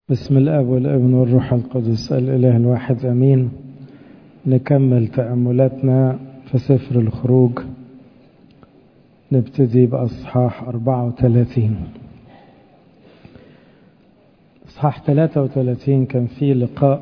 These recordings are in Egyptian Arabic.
بسم الاب والابن والروح القدس الاله الواحد امين نكمل تاملاتنا في سفر الخروج نبتدي باصحاح 34 اصحاح 33 كان فيه لقاء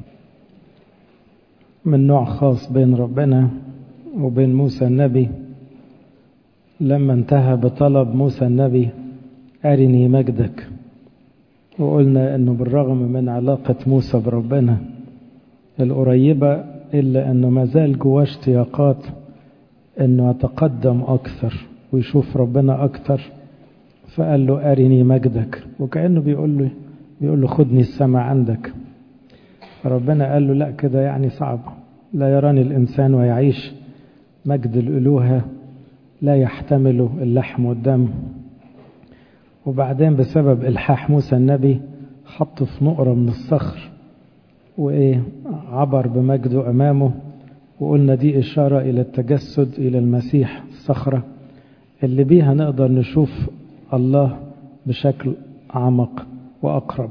من نوع خاص بين ربنا وبين موسى النبي لما انتهى بطلب موسى النبي أرني مجدك وقلنا أنه بالرغم من علاقة موسى بربنا القريبة إلا أنه ما زال جواه اشتياقات أنه يتقدم أكثر ويشوف ربنا أكثر فقال له أرني مجدك وكأنه بيقول له بيقول له خدني السماء عندك فربنا قال له لا كده يعني صعب لا يراني الإنسان ويعيش مجد الألوهة لا يحتمله اللحم والدم وبعدين بسبب إلحاح موسى النبي حطه في نقرة من الصخر وإيه عبر بمجده أمامه وقلنا دي إشارة إلى التجسد إلى المسيح الصخرة اللي بيها نقدر نشوف الله بشكل أعمق وأقرب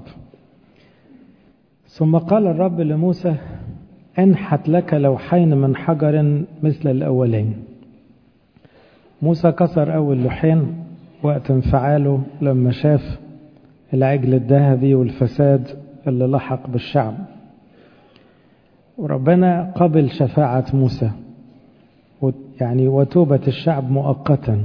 ثم قال الرب لموسى انحت لك لوحين من حجر مثل الأولين موسى كسر أول لوحين وقت انفعاله لما شاف العجل الذهبي والفساد اللي لحق بالشعب وربنا قبل شفاعة موسى يعني وتوبة الشعب مؤقتا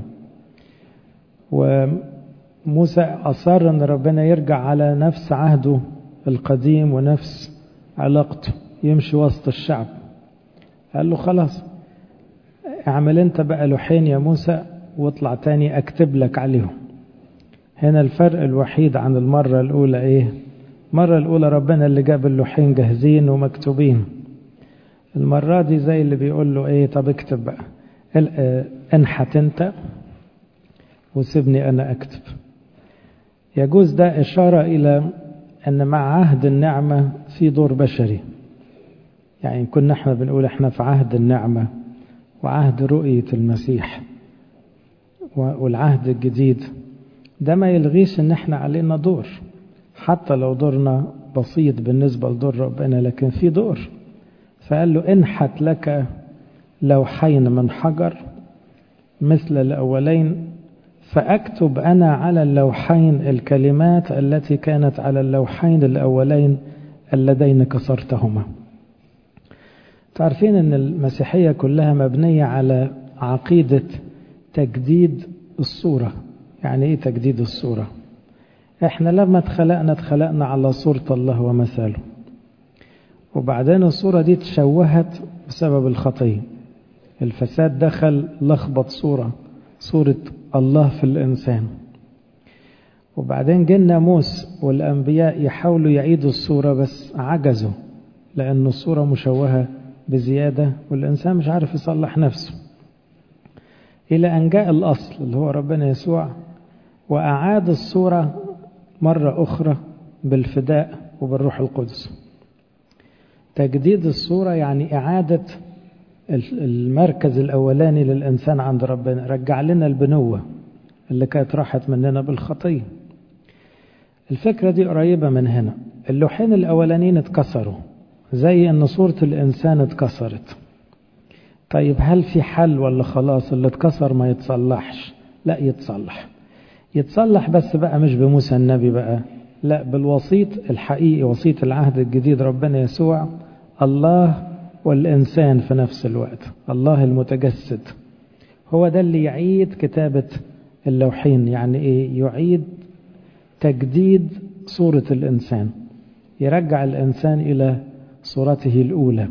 وموسى أصر أن ربنا يرجع على نفس عهده القديم ونفس علاقته يمشي وسط الشعب قال له خلاص اعمل انت بقى لوحين يا موسى واطلع تاني اكتب لك عليهم هنا الفرق الوحيد عن المرة الأولى ايه المرة الأولى ربنا اللي جاب اللوحين جاهزين ومكتوبين المرة دي زي اللي بيقول له ايه طب اكتب بقى انحت انت وسيبني انا اكتب يجوز ده اشارة الى ان مع عهد النعمة في دور بشري يعني كنا احنا بنقول احنا في عهد النعمة وعهد رؤية المسيح والعهد الجديد ده ما يلغيش ان احنا علينا دور حتى لو دورنا بسيط بالنسبة لدور ربنا لكن في دور فقال له انحت لك لوحين من حجر مثل الأولين فأكتب أنا على اللوحين الكلمات التي كانت على اللوحين الأولين اللذين كسرتهما تعرفين أن المسيحية كلها مبنية على عقيدة تجديد الصورة يعني إيه تجديد الصورة إحنا لما اتخلقنا اتخلقنا على صورة الله ومثاله وبعدين الصورة دي تشوهت بسبب الخطية الفساد دخل لخبط صورة صورة الله في الإنسان وبعدين جه الناموس والأنبياء يحاولوا يعيدوا الصورة بس عجزوا لأن الصورة مشوهة بزيادة والإنسان مش عارف يصلح نفسه إلى أن جاء الأصل اللي هو ربنا يسوع وأعاد الصورة مرة أخرى بالفداء وبالروح القدس تجديد الصورة يعني إعادة المركز الأولاني للإنسان عند ربنا رجع لنا البنوة اللي كانت راحت مننا بالخطية الفكرة دي قريبة من هنا اللوحين الأولانيين اتكسروا زي ان صورة الانسان اتكسرت طيب هل في حل ولا خلاص اللي اتكسر ما يتصلحش لا يتصلح يتصلح بس بقى مش بموسى النبي بقى لا بالوسيط الحقيقي وسيط العهد الجديد ربنا يسوع الله والإنسان في نفس الوقت الله المتجسد هو ده اللي يعيد كتابة اللوحين يعني ايه يعيد تجديد صورة الإنسان يرجع الإنسان إلى صورته الأولى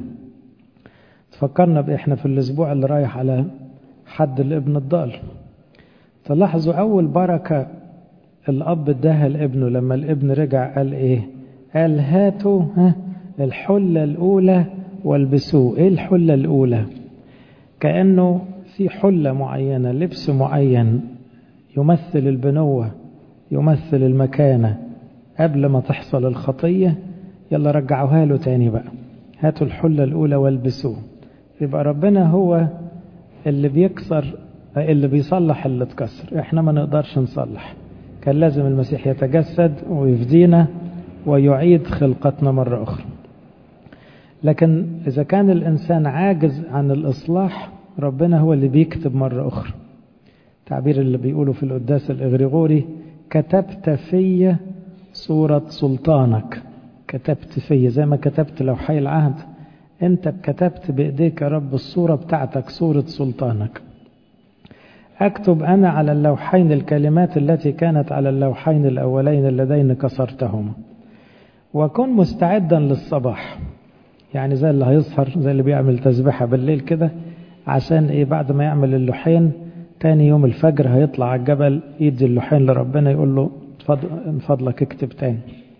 تفكرنا بإحنا في الأسبوع اللي رايح على حد الابن الضال تلاحظوا أول بركة الأب اداها لابنه لما الابن رجع قال إيه قال هاتوا ها الحلة الأولى والبسوه إيه الحلة الأولى كأنه في حلة معينة لبس معين يمثل البنوة يمثل المكانة قبل ما تحصل الخطية يلا رجعوها له تاني بقى هاتوا الحلة الأولى والبسوه يبقى ربنا هو اللي بيكسر اللي بيصلح اللي اتكسر احنا ما نقدرش نصلح كان لازم المسيح يتجسد ويفدينا ويعيد خلقتنا مرة أخرى لكن إذا كان الإنسان عاجز عن الإصلاح ربنا هو اللي بيكتب مرة أخرى تعبير اللي بيقوله في القداس الإغريغوري كتبت في صورة سلطانك كتبت في زي ما كتبت لوحي العهد انت كتبت بإيديك يا رب الصورة بتاعتك صورة سلطانك أكتب أنا على اللوحين الكلمات التي كانت على اللوحين الأولين اللذين كسرتهما وكن مستعدا للصباح يعني زي اللي هيسهر زي اللي بيعمل تسبيحة بالليل كده عشان ايه بعد ما يعمل اللوحين تاني يوم الفجر هيطلع على الجبل يدي اللوحين لربنا يقول له من فضلك اكتب تاني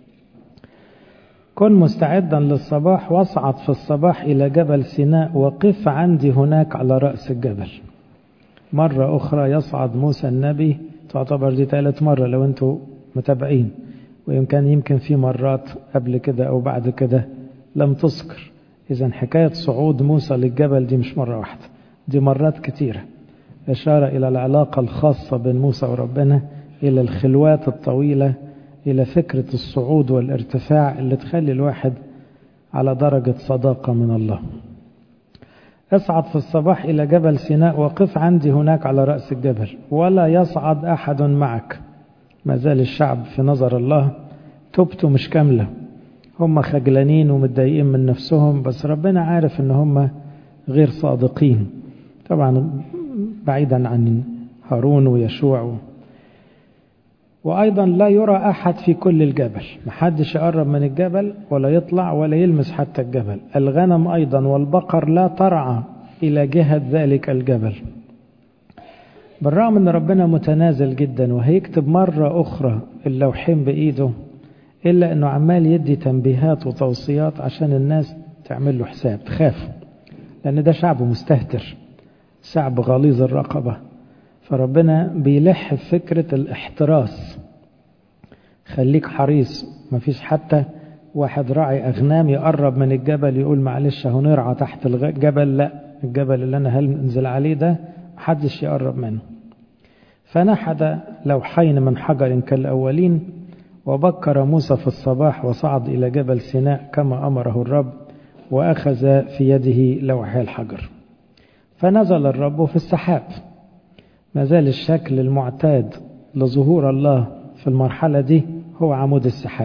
كن مستعدا للصباح واصعد في الصباح إلى جبل سيناء وقف عندي هناك على رأس الجبل مرة أخرى يصعد موسى النبي تعتبر دي ثالث مرة لو أنتوا متابعين ويمكن يمكن في مرات قبل كده أو بعد كده لم تذكر إذا حكاية صعود موسى للجبل دي مش مرة واحدة دي مرات كتيرة إشارة إلى العلاقة الخاصة بين موسى وربنا إلى الخلوات الطويلة إلى فكرة الصعود والارتفاع اللي تخلي الواحد على درجة صداقة من الله اصعد في الصباح إلى جبل سيناء وقف عندي هناك على رأس الجبل ولا يصعد أحد معك ما زال الشعب في نظر الله توبته مش كاملة هم خجلانين ومتضايقين من نفسهم بس ربنا عارف ان هم غير صادقين طبعا بعيدا عن هارون ويشوع و... وأيضا لا يرى أحد في كل الجبل محدش يقرب من الجبل ولا يطلع ولا يلمس حتى الجبل الغنم أيضا والبقر لا ترعى إلى جهة ذلك الجبل بالرغم أن ربنا متنازل جدا وهيكتب مرة أخرى اللوحين بإيده إلا أنه عمال يدي تنبيهات وتوصيات عشان الناس تعمل له حساب تخاف لأن ده شعب مستهتر شعب غليظ الرقبة فربنا بيلح في فكرة الاحتراس خليك حريص مفيش حتى واحد راعي أغنام يقرب من الجبل يقول معلش هنرعى تحت الجبل لا الجبل اللي أنا هنزل عليه ده محدش يقرب منه فنحد لوحين من حجر كالأولين وبكر موسى في الصباح وصعد إلى جبل سيناء كما أمره الرب وأخذ في يده لوحي الحجر فنزل الرب في السحاب ما زال الشكل المعتاد لظهور الله في المرحلة دي هو عمود السحاب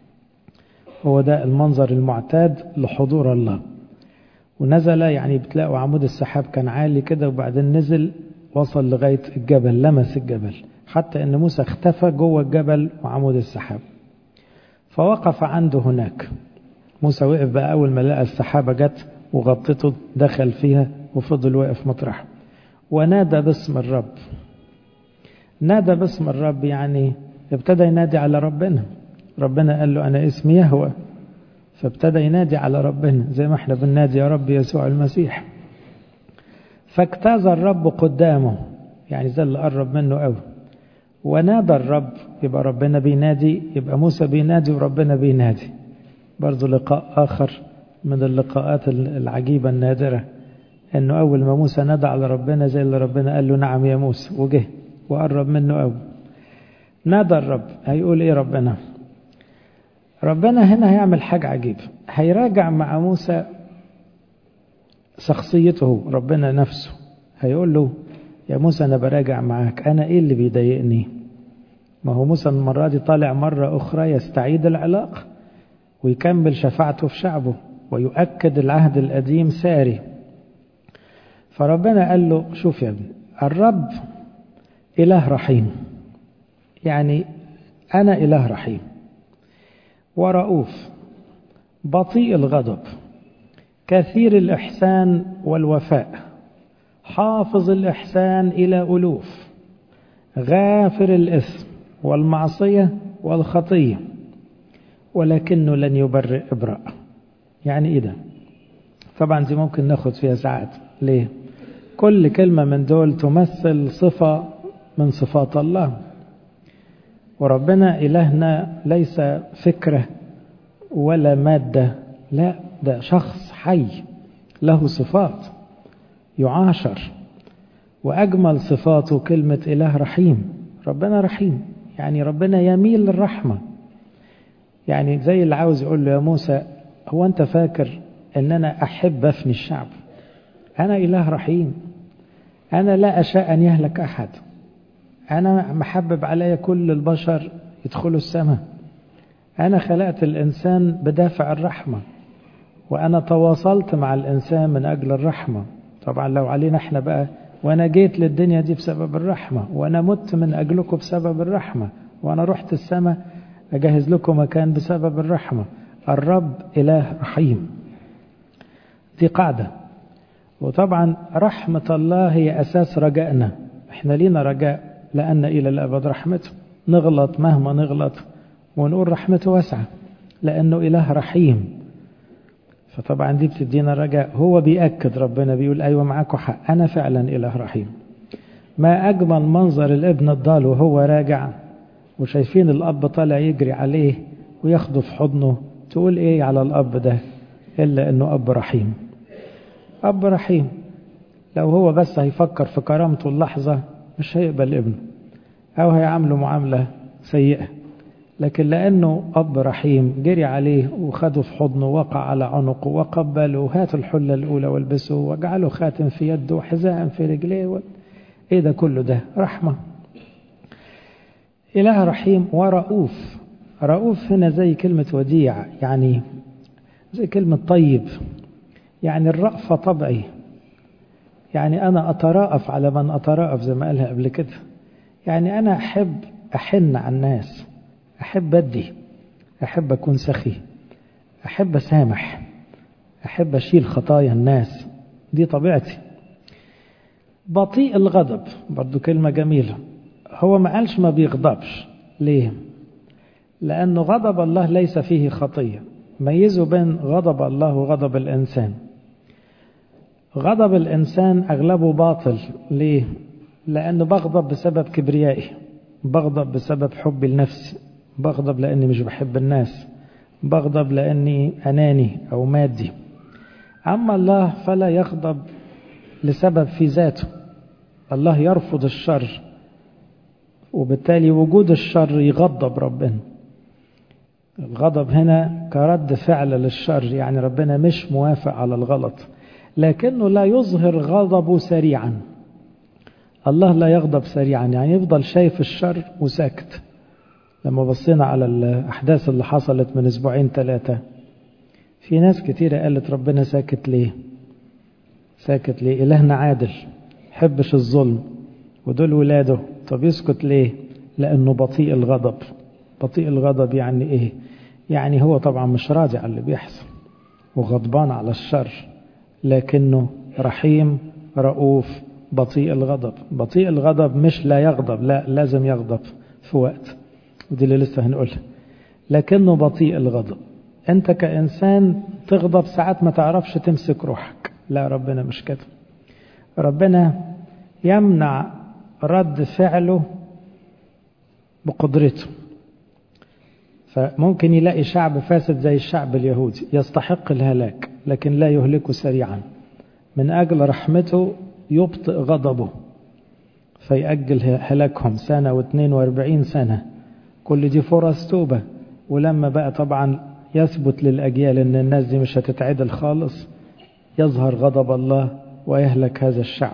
هو ده المنظر المعتاد لحضور الله ونزل يعني بتلاقوا عمود السحاب كان عالي كده وبعدين نزل وصل لغاية الجبل لمس الجبل حتى ان موسى اختفى جوه الجبل وعمود السحاب فوقف عنده هناك موسى وقف بقى اول ما لقى السحابة جت وغطته دخل فيها وفضل واقف مطرحه ونادى باسم الرب نادى باسم الرب يعني ابتدى ينادي على ربنا ربنا قال له أنا اسمي يهوى فابتدى ينادي على ربنا زي ما احنا بننادي يا رب يسوع المسيح فاجتاز الرب قدامه يعني زي اللي قرب منه قوي ونادى الرب يبقى ربنا بينادي يبقى موسى بينادي وربنا بينادي برضه لقاء آخر من اللقاءات العجيبة النادرة انه اول ما موسى نادى على ربنا زي اللي ربنا قال له نعم يا موسى وجه وقرب منه قوي نادى الرب هيقول ايه ربنا ربنا هنا هيعمل حاجة عجيبة هيراجع مع موسى شخصيته ربنا نفسه هيقول له يا موسى انا براجع معاك انا ايه اللي بيضايقني ما هو موسى المرة دي طالع مرة اخرى يستعيد العلاقة ويكمل شفاعته في شعبه ويؤكد العهد القديم ساري فربنا قال له شوف يا ابني الرب إله رحيم يعني أنا إله رحيم ورؤوف بطيء الغضب كثير الإحسان والوفاء حافظ الإحسان إلى ألوف غافر الإثم والمعصية والخطية ولكنه لن يبرئ إبراء يعني إيه ده طبعا دي ممكن ناخد فيها ساعات ليه كل كلمة من دول تمثل صفة من صفات الله وربنا إلهنا ليس فكرة ولا مادة لا ده شخص حي له صفات يعاشر وأجمل صفاته كلمة إله رحيم ربنا رحيم يعني ربنا يميل للرحمة يعني زي اللي عاوز يقول له يا موسى هو أنت فاكر أن أنا أحب أفني الشعب أنا إله رحيم أنا لا أشاء أن يهلك أحد أنا محبب علي كل البشر يدخلوا السماء أنا خلقت الإنسان بدافع الرحمة وأنا تواصلت مع الإنسان من أجل الرحمة طبعا لو علينا احنا بقى وأنا جيت للدنيا دي بسبب الرحمة وأنا مت من أجلكم بسبب الرحمة وأنا رحت السماء أجهز لكم مكان بسبب الرحمة الرب إله رحيم دي قاعدة وطبعا رحمة الله هي أساس رجائنا احنا لينا رجاء لأن إلى الأبد رحمته نغلط مهما نغلط ونقول رحمته واسعة لأنه إله رحيم فطبعا دي بتدينا رجاء هو بيأكد ربنا بيقول أيوة معاكم حق أنا فعلا إله رحيم ما أجمل منظر الابن الضال وهو راجع وشايفين الأب طالع يجري عليه وياخده في حضنه تقول إيه على الأب ده إلا إنه أب رحيم أب رحيم لو هو بس هيفكر في كرامته اللحظة مش هيقبل ابنه أو هيعامله معاملة سيئة لكن لأنه أب رحيم جري عليه وخده في حضنه وقع على عنقه وقبله وهات الحلة الأولى والبسه واجعله خاتم في يده وحذاء في رجليه و... إيه ده كله ده رحمة إله رحيم ورؤوف رؤوف هنا زي كلمة وديع يعني زي كلمة طيب يعني الرأفة طبعي يعني أنا أتراءف على من أتراءف زي ما قالها قبل كده يعني أنا أحب أحن على الناس أحب أدي أحب أكون سخي أحب أسامح أحب أشيل خطايا الناس دي طبيعتي بطيء الغضب برضو كلمة جميلة هو ما قالش ما بيغضبش ليه لأنه غضب الله ليس فيه خطية ميزوا بين غضب الله وغضب الإنسان غضب الإنسان أغلبه باطل ليه لأنه بغضب بسبب كبريائي بغضب بسبب حبي لنفسي بغضب لأني مش بحب الناس بغضب لأني أناني أو مادي أما الله فلا يغضب لسبب في ذاته الله يرفض الشر وبالتالي وجود الشر يغضب ربنا الغضب هنا كرد فعل للشر يعني ربنا مش موافق على الغلط لكنه لا يظهر غضبه سريعا الله لا يغضب سريعا يعني يفضل شايف الشر وساكت لما بصينا على الأحداث اللي حصلت من أسبوعين ثلاثة في ناس كتيرة قالت ربنا ساكت ليه ساكت ليه إلهنا عادل حبش الظلم ودول ولاده طب يسكت ليه لأنه بطيء الغضب بطيء الغضب يعني إيه يعني هو طبعا مش راضي على اللي بيحصل وغضبان على الشر لكنه رحيم رؤوف بطيء الغضب بطيء الغضب مش لا يغضب لا لازم يغضب في وقت ودي اللي لسه هنقولها لكنه بطيء الغضب انت كإنسان تغضب ساعات ما تعرفش تمسك روحك لا ربنا مش كده ربنا يمنع رد فعله بقدرته فممكن يلاقي شعب فاسد زي الشعب اليهودي يستحق الهلاك لكن لا يهلكه سريعا من أجل رحمته يبطئ غضبه فيأجل هلاكهم سنة واثنين واربعين سنة كل دي فرص توبة ولما بقى طبعا يثبت للأجيال أن الناس دي مش هتتعدل خالص يظهر غضب الله ويهلك هذا الشعب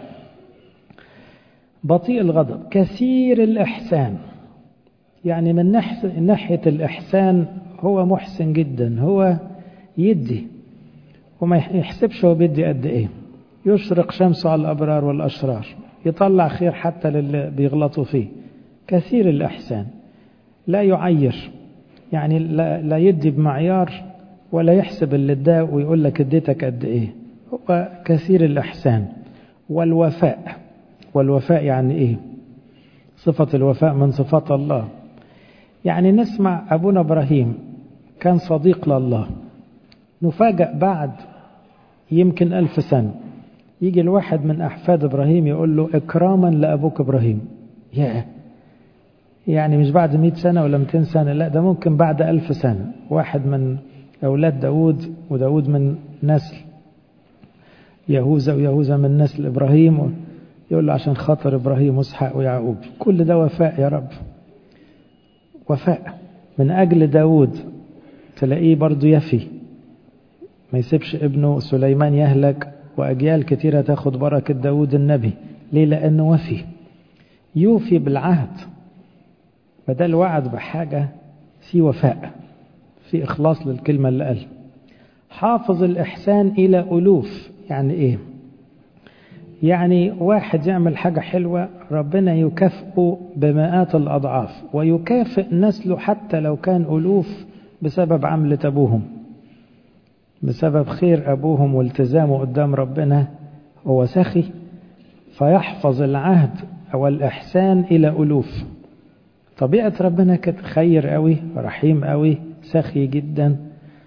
بطيء الغضب كثير الإحسان يعني من ناحية الإحسان هو محسن جدا هو يدي وما يحسبش هو بيدي قد إيه يشرق شمسه على الأبرار والأشرار يطلع خير حتى للي بيغلطوا فيه كثير الإحسان لا يعير يعني لا, لا يدي بمعيار ولا يحسب اللي اداه ويقول لك اديتك قد ايه هو كثير الإحسان والوفاء والوفاء يعني ايه صفة الوفاء من صفات الله يعني نسمع أبونا إبراهيم كان صديق لله نفاجأ بعد يمكن ألف سنة يجي الواحد من أحفاد إبراهيم يقول له إكراما لأبوك إبراهيم يا يعني مش بعد مئة سنة ولا 200 سنة لا ده ممكن بعد ألف سنة واحد من أولاد داود وداود من نسل يهوذا ويهوذا من نسل إبراهيم يقول له عشان خاطر إبراهيم وإسحاق ويعقوب كل ده وفاء يا رب وفاء من أجل داود تلاقيه برضو يفي ما يسيبش ابنه سليمان يهلك وأجيال كتيرة تاخد بركة داود النبي ليه لأنه وفي يوفي بالعهد بدل وعد بحاجة في وفاء في إخلاص للكلمة اللي قال حافظ الإحسان إلى ألوف يعني إيه يعني واحد يعمل حاجة حلوة ربنا يكافئه بمئات الأضعاف ويكافئ نسله حتى لو كان ألوف بسبب عملة أبوهم بسبب خير أبوهم والتزامه قدام ربنا هو سخي فيحفظ العهد أو الإحسان إلى ألوف طبيعة ربنا كده خير قوي رحيم قوي سخي جدا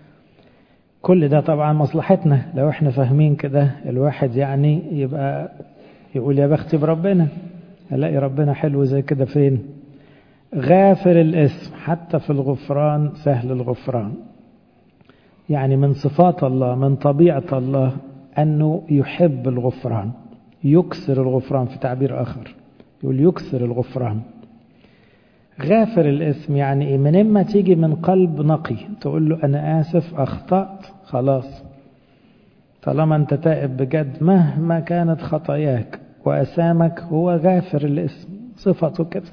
كل ده طبعا مصلحتنا لو احنا فاهمين كده الواحد يعني يبقى يقول يا بختي بربنا الاقي ربنا حلو زي كده فين غافر الاسم حتى في الغفران سهل الغفران يعني من صفات الله من طبيعة الله أنه يحب الغفران يكسر الغفران في تعبير آخر يقول يكسر الغفران غافر الاسم يعني إيه من إما تيجي من قلب نقي تقول له أنا آسف أخطأت خلاص طالما أنت تائب بجد مهما كانت خطاياك وأسامك هو غافر الاسم صفته كده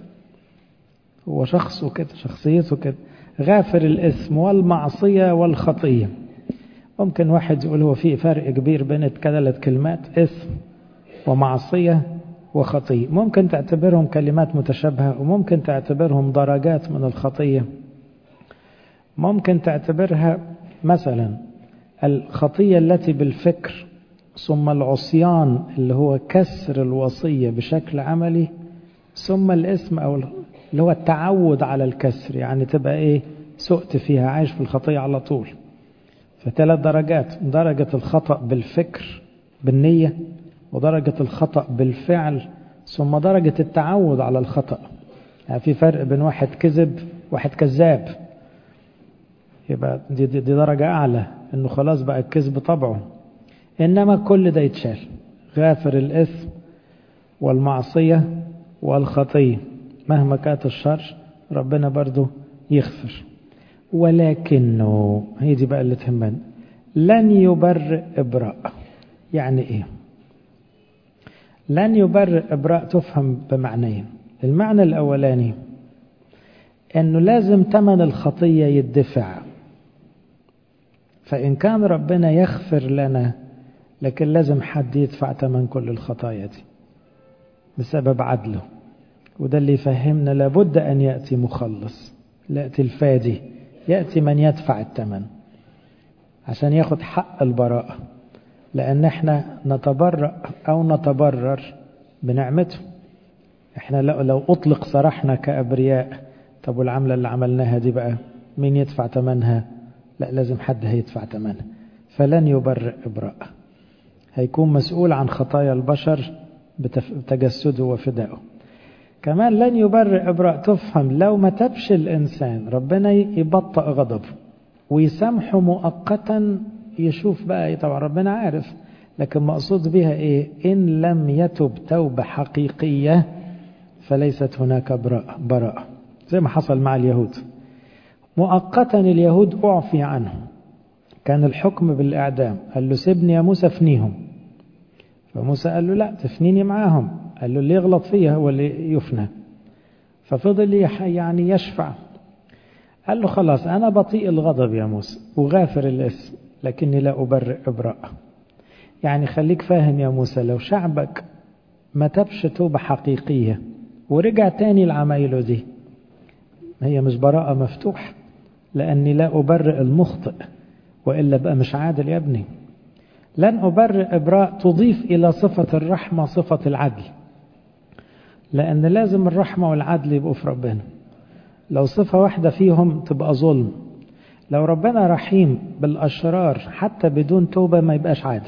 هو شخصه كده شخصيته كده غافر الاسم والمعصية والخطية ممكن واحد يقول هو في فرق كبير بين ثلاث كلمات اسم ومعصية وخطية ممكن تعتبرهم كلمات متشابهة وممكن تعتبرهم درجات من الخطية ممكن تعتبرها مثلا الخطية التي بالفكر ثم العصيان اللي هو كسر الوصية بشكل عملي ثم الاسم أو اللي هو التعود على الكسر يعني تبقى ايه سقت فيها عايش في الخطية على طول فثلاث درجات درجة الخطأ بالفكر بالنية ودرجة الخطأ بالفعل ثم درجة التعود على الخطأ يعني في فرق بين واحد كذب واحد كذاب يبقى دي, دي, دي درجة أعلى إنه خلاص بقى الكذب طبعه إنما كل ده يتشال غافر الإثم والمعصية والخطية مهما كانت الشر ربنا برضو يغفر ولكنه هي دي بقى اللي تهمنا لن يبرئ إبراء يعني إيه لن يبرئ إبراء تفهم بمعنيين المعنى الأولاني أنه لازم تمن الخطية يدفع فإن كان ربنا يغفر لنا لكن لازم حد يدفع تمن كل الخطايا دي بسبب عدله وده اللي يفهمنا لابد أن يأتي مخلص يأتي الفادي يأتي من يدفع الثمن عشان ياخد حق البراءة لأن احنا نتبرأ أو نتبرر بنعمته احنا لو أطلق سرحنا كأبرياء طب والعملة اللي عملناها دي بقى مين يدفع ثمنها لا لازم حد هيدفع ثمنها فلن يبرئ إبراء هيكون مسؤول عن خطايا البشر بتجسده وفدائه كمان لن يبرئ إبراء تفهم لو ما تبش الإنسان ربنا يبطئ غضبه ويسامحه مؤقتا يشوف بقى طبعا ربنا عارف لكن مقصود بها إيه إن لم يتب توبة حقيقية فليست هناك براءة براءة زي ما حصل مع اليهود مؤقتا اليهود أعفي عنهم كان الحكم بالإعدام قال له سيبني يا موسى فنيهم فموسى قال له لا تفنيني معاهم قال له اللي يغلط فيها هو اللي يفنى ففضل يعني يشفع قال له خلاص أنا بطيء الغضب يا موسى وغافر الاسم لكني لا أبرئ إبراء يعني خليك فاهم يا موسى لو شعبك ما تبش توبة حقيقية ورجع تاني لعمايله دي هي مش براءة مفتوح لأني لا أبرئ المخطئ وإلا بقى مش عادل يا ابني لن أبرئ إبراء تضيف إلى صفة الرحمة صفة العدل لأن لازم الرحمة والعدل يبقوا في ربنا لو صفة واحدة فيهم تبقى ظلم لو ربنا رحيم بالأشرار حتى بدون توبة ما يبقاش عادل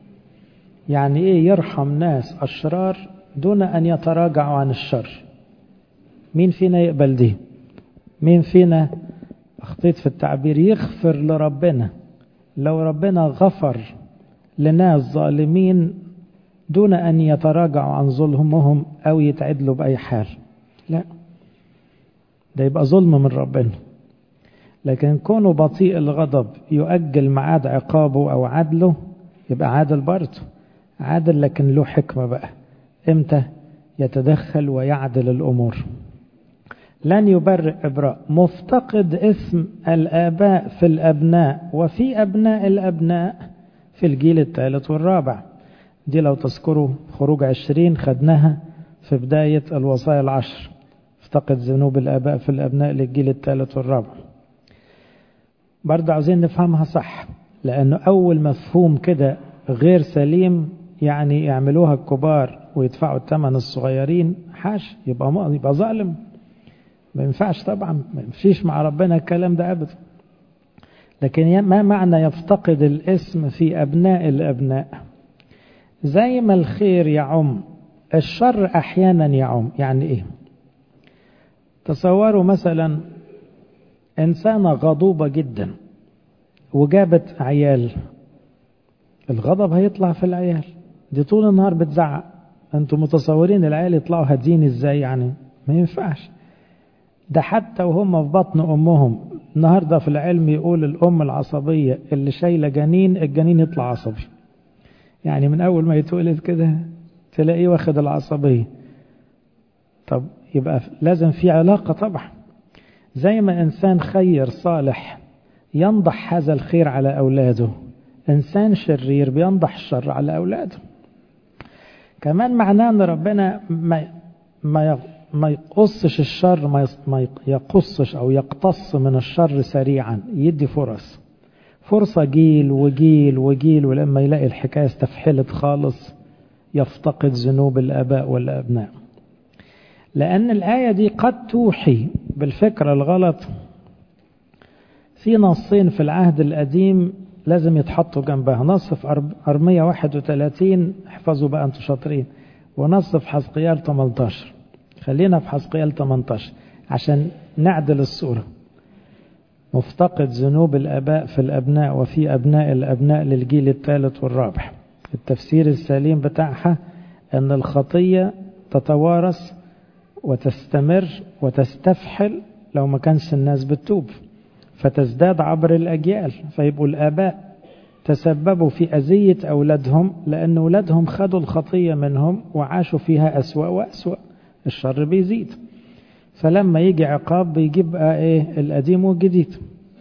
يعني إيه يرحم ناس أشرار دون أن يتراجعوا عن الشر مين فينا يقبل دي مين فينا أخطيت في التعبير يغفر لربنا لو ربنا غفر لناس ظالمين دون أن يتراجعوا عن ظلمهم أو يتعدلوا بأي حال لا ده يبقى ظلم من ربنا لكن كونه بطيء الغضب يؤجل ميعاد عقابه أو عدله يبقى عادل برضه عادل لكن له حكمة بقى امتى يتدخل ويعدل الأمور لن يبرئ إبراء مفتقد اسم الآباء في الأبناء وفي أبناء الأبناء في الجيل الثالث والرابع دي لو تذكروا خروج عشرين خدناها في بداية الوصايا العشر افتقد ذنوب الآباء في الأبناء للجيل الثالث والرابع برضه عاوزين نفهمها صح لأنه أول مفهوم كده غير سليم يعني يعملوها الكبار ويدفعوا الثمن الصغيرين حاش يبقى يبقى ظالم ما ينفعش طبعا ما يمشيش مع ربنا الكلام ده ابدا لكن ما معنى يفتقد الاسم في ابناء الابناء زي ما الخير يعم الشر احيانا يعم يعني ايه تصوروا مثلا انسانه غضوبه جدا وجابت عيال الغضب هيطلع في العيال دي طول النهار بتزعق انتوا متصورين العيال يطلعوا هادين ازاي يعني ما ينفعش ده حتى وهم في بطن امهم النهارده في العلم يقول الام العصبيه اللي شايله جنين الجنين يطلع عصبي يعني من اول ما يتولد كده تلاقيه واخد العصبيه طب يبقى لازم في علاقه طبعا زي ما انسان خير صالح ينضح هذا الخير على اولاده انسان شرير بينضح الشر على اولاده كمان معناه ان ربنا ما ما ما يقصش الشر ما يقصش او يقتص من الشر سريعا يدي فرص فرصة جيل وجيل وجيل ولما يلاقي الحكاية استفحلت خالص يفتقد ذنوب الآباء والأبناء لأن الآية دي قد توحي بالفكرة الغلط في نصين في العهد القديم لازم يتحطوا جنبها نص في أرمية 31 احفظوا بقى انتوا شاطرين ونص في حزقيال 18 خلينا في حزقيال 18 عشان نعدل الصورة مفتقد ذنوب الآباء في الأبناء وفي أبناء الأبناء للجيل الثالث والرابع التفسير السليم بتاعها أن الخطية تتوارث وتستمر وتستفحل لو ما كانش الناس بتتوب فتزداد عبر الأجيال فيبقوا الآباء تسببوا في أذية أولادهم لأن أولادهم خدوا الخطية منهم وعاشوا فيها أسوأ وأسوأ الشر بيزيد فلما يجي عقاب بيجيب ايه القديم والجديد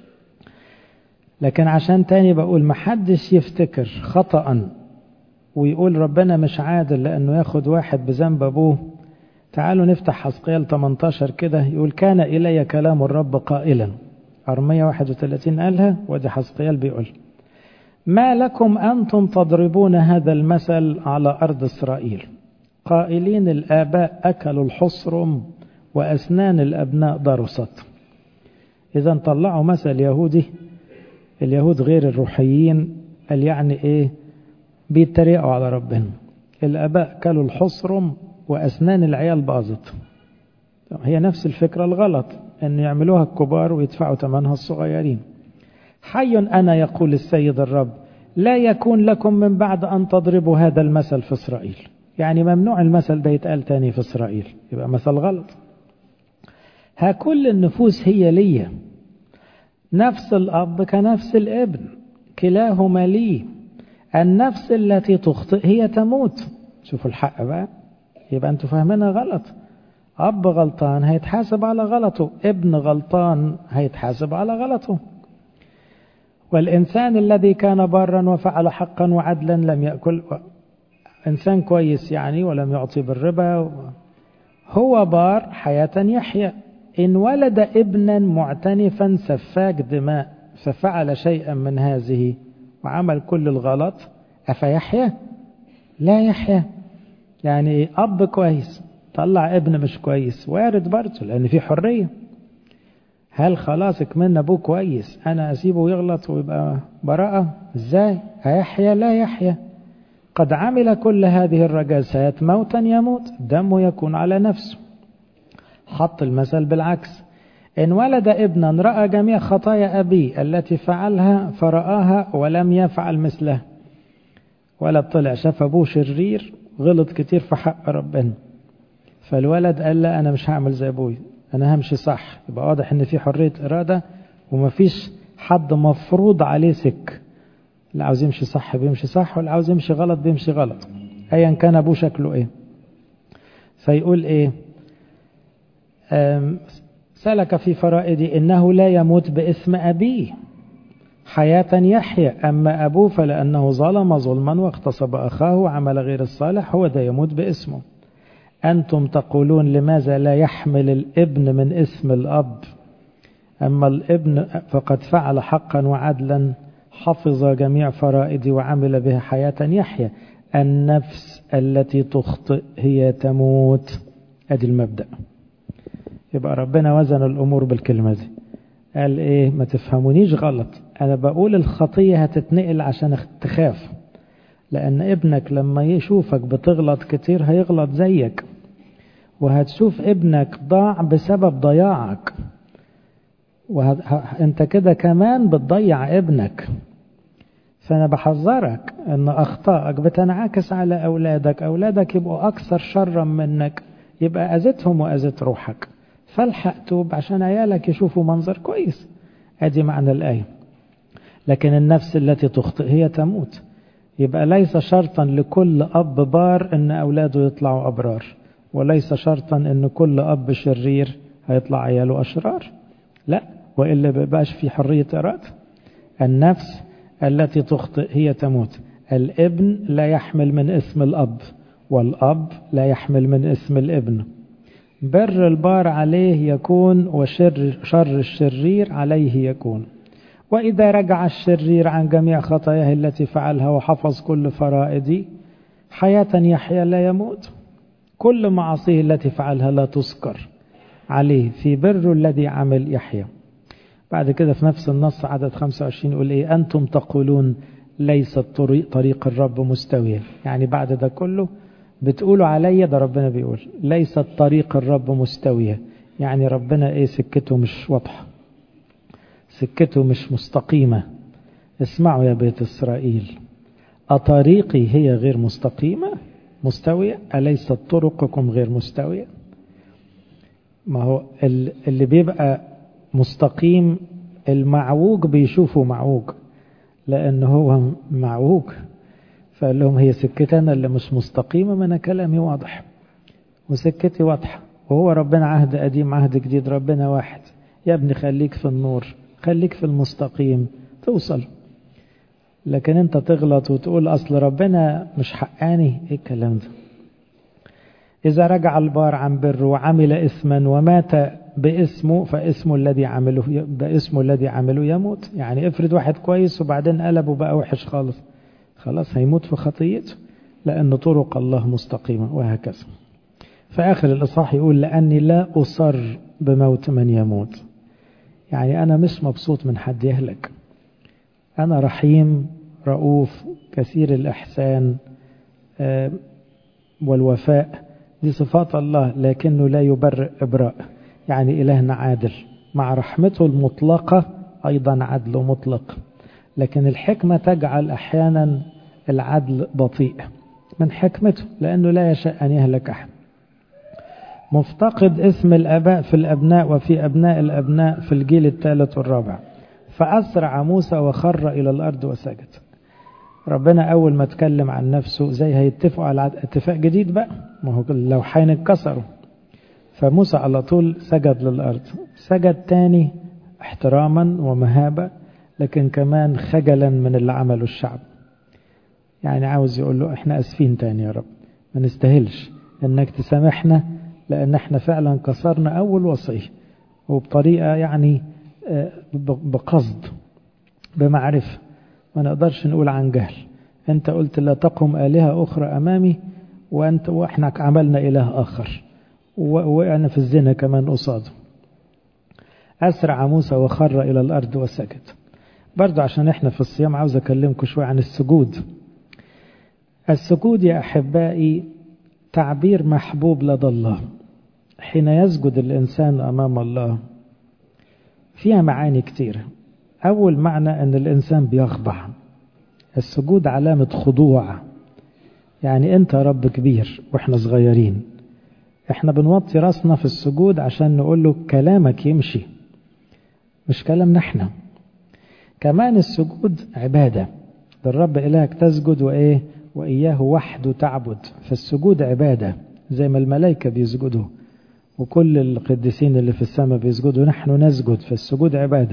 لكن عشان تاني بقول محدش يفتكر خطأ ويقول ربنا مش عادل لأنه ياخد واحد بذنب أبوه تعالوا نفتح حسقيال 18 كده يقول كان إلي كلام الرب قائلا أرمية 31 قالها ودي حسقيال بيقول ما لكم أنتم تضربون هذا المثل على أرض إسرائيل قائلين الآباء أكلوا الحصرم وأسنان الأبناء درست إذا طلعوا مثل يهودي اليهود غير الروحيين قال يعني إيه بيتريقوا على ربنا الآباء كلوا الحصرم وأسنان العيال باظت هي نفس الفكرة الغلط أن يعملوها الكبار ويدفعوا ثمنها الصغيرين حي أنا يقول السيد الرب لا يكون لكم من بعد أن تضربوا هذا المثل في إسرائيل يعني ممنوع المثل ده يتقال تاني في إسرائيل يبقى مثل غلط ها كل النفوس هي لي نفس الأب كنفس الابن كلاهما لي النفس التي تخطئ هي تموت شوفوا الحق بقى يبقى انتوا فاهمينها غلط أب غلطان هيتحاسب على غلطه ابن غلطان هيتحاسب على غلطه والإنسان الذي كان بارا وفعل حقا وعدلا لم يأكل إنسان كويس يعني ولم يعطي بالربا هو بار حياة يحيا إن ولد ابنا معتنفا سفاك دماء ففعل شيئا من هذه وعمل كل الغلط أفيحيا لا يحيا يعني أب كويس طلع ابن مش كويس وارد برضه لأن في حرية هل خلاص كمان أبوه كويس أنا أسيبه يغلط ويبقى براءة إزاي هيحيا لا يحيا قد عمل كل هذه الرجاسات موتا يموت دمه يكون على نفسه حط المثل بالعكس إن ولد ابنا رأى جميع خطايا أبيه التي فعلها فرآها ولم يفعل مثلها ولد طلع شاف أبوه شرير غلط كتير في حق ربنا فالولد قال لا أنا مش هعمل زي أبوي أنا همشي صح يبقى واضح إن في حرية إرادة ومفيش حد مفروض عليه سك اللي عاوز يمشي صح بيمشي صح واللي عاوز يمشي غلط بيمشي غلط ايا كان ابوه شكله ايه فيقول ايه سلك في فرائدي انه لا يموت باسم ابيه حياة يحيا أما أبوه فلأنه ظلم ظلما واغتصب أخاه وعمل غير الصالح هو ده يموت باسمه أنتم تقولون لماذا لا يحمل الابن من اسم الأب أما الابن فقد فعل حقا وعدلا حفظ جميع فرائدي وعمل بها حياة يحيا النفس التي تخطئ هي تموت ادي المبدأ يبقى ربنا وزن الأمور بالكلمة دي قال ايه ما تفهمونيش غلط انا بقول الخطية هتتنقل عشان تخاف لان ابنك لما يشوفك بتغلط كتير هيغلط زيك وهتشوف ابنك ضاع بسبب ضياعك وانت كده كمان بتضيع ابنك فانا بحذرك ان اخطائك بتنعكس على اولادك اولادك يبقوا اكثر شرا منك يبقى اذتهم واذت روحك فالحق توب عشان عيالك يشوفوا منظر كويس ادي معنى الايه لكن النفس التي تخطئ هي تموت يبقى ليس شرطا لكل اب بار ان اولاده يطلعوا ابرار وليس شرطا ان كل اب شرير هيطلع عياله اشرار لا والا بيبقاش في حريه اراده النفس التي تخطئ هي تموت الابن لا يحمل من اسم الاب والاب لا يحمل من اسم الابن بر البار عليه يكون وشر شر الشرير عليه يكون وإذا رجع الشرير عن جميع خطاياه التي فعلها وحفظ كل فرائدي حياة يحيا لا يموت كل معاصيه التي فعلها لا تذكر عليه في بر الذي عمل يحيا بعد كده في نفس النص عدد 25 يقول ايه أنتم تقولون ليس طريق, طريق الرب مستويا يعني بعد ده كله بتقولوا عليا ده ربنا بيقول ليست طريق الرب مستوية يعني ربنا ايه سكته مش واضحة سكته مش مستقيمة اسمعوا يا بيت إسرائيل أطريقي هي غير مستقيمة مستوية أليست طرقكم غير مستوية ما هو اللي بيبقى مستقيم المعوج بيشوفه معوج لأن هو معوج فقال لهم هي سكتنا اللي مش مستقيمة ما أنا كلامي واضح وسكتي واضحة وهو ربنا عهد قديم عهد جديد ربنا واحد يا ابني خليك في النور خليك في المستقيم توصل لكن انت تغلط وتقول اصل ربنا مش حقاني ايه الكلام ده اذا رجع البار عن بره وعمل اسما ومات باسمه فاسمه الذي عمله باسمه الذي عمله يموت يعني افرض واحد كويس وبعدين قلب وبقى وحش خالص خلاص هيموت في خطيته لأن طرق الله مستقيمة وهكذا فآخر الإصحاح يقول لأني لا أصر بموت من يموت يعني أنا مش مبسوط من حد يهلك أنا رحيم رؤوف كثير الإحسان والوفاء دي صفات الله لكنه لا يبرئ إبراء يعني إلهنا عادل مع رحمته المطلقة أيضا عدل مطلق لكن الحكمة تجعل أحيانا العدل بطيء من حكمته لأنه لا يشاء أن يهلك أحد مفتقد اسم الآباء في الأبناء وفي أبناء الأبناء في الجيل الثالث والرابع فأسرع موسى وخر إلى الأرض وسجد ربنا أول ما اتكلم عن نفسه زي هيتفقوا على اتفاق جديد بقى ما هو اللوحين اتكسروا فموسى على طول سجد للأرض سجد تاني احتراما ومهابة لكن كمان خجلا من اللي عمله الشعب يعني عاوز يقول له احنا اسفين تاني يا رب ما نستاهلش انك تسامحنا لان احنا فعلا كسرنا اول وصيه وبطريقه يعني بقصد بمعرفه ما نقدرش نقول عن جهل انت قلت لا تقم الهه اخرى امامي وانت واحنا عملنا اله اخر وانا في الزنا كمان قصاده اسرع موسى وخر الى الارض وسجد برضه عشان احنا في الصيام عاوز اكلمكم شويه عن السجود السجود يا احبائي تعبير محبوب لدى الله حين يسجد الانسان امام الله فيها معاني كتيره اول معنى ان الانسان بيخضع السجود علامه خضوع يعني انت رب كبير واحنا صغيرين احنا بنوطي راسنا في السجود عشان نقول له كلامك يمشي مش كلامنا احنا كمان السجود عبادة للرب إلهك تسجد وإيه وإياه وحده تعبد فالسجود عبادة زي ما الملائكة بيسجدوا وكل القديسين اللي في السماء بيسجدوا نحن نسجد فالسجود عبادة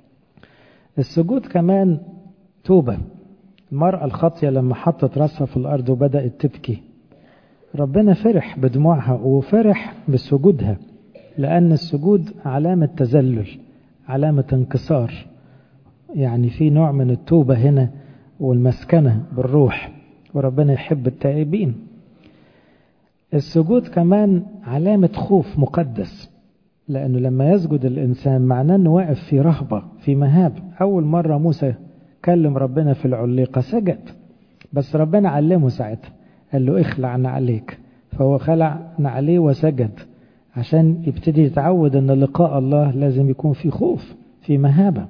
السجود كمان توبة المرأة الخاطية لما حطت راسها في الأرض وبدأت تبكي ربنا فرح بدموعها وفرح بسجودها لأن السجود علامة تذلل علامة انكسار يعني في نوع من التوبة هنا والمسكنة بالروح وربنا يحب التائبين السجود كمان علامة خوف مقدس لأنه لما يسجد الإنسان معناه أنه واقف في رهبة في مهاب أول مرة موسى كلم ربنا في العليقة سجد بس ربنا علمه ساعتها قال له اخلع عليك فهو خلع عليه وسجد عشان يبتدي يتعود أن لقاء الله لازم يكون في خوف في مهابة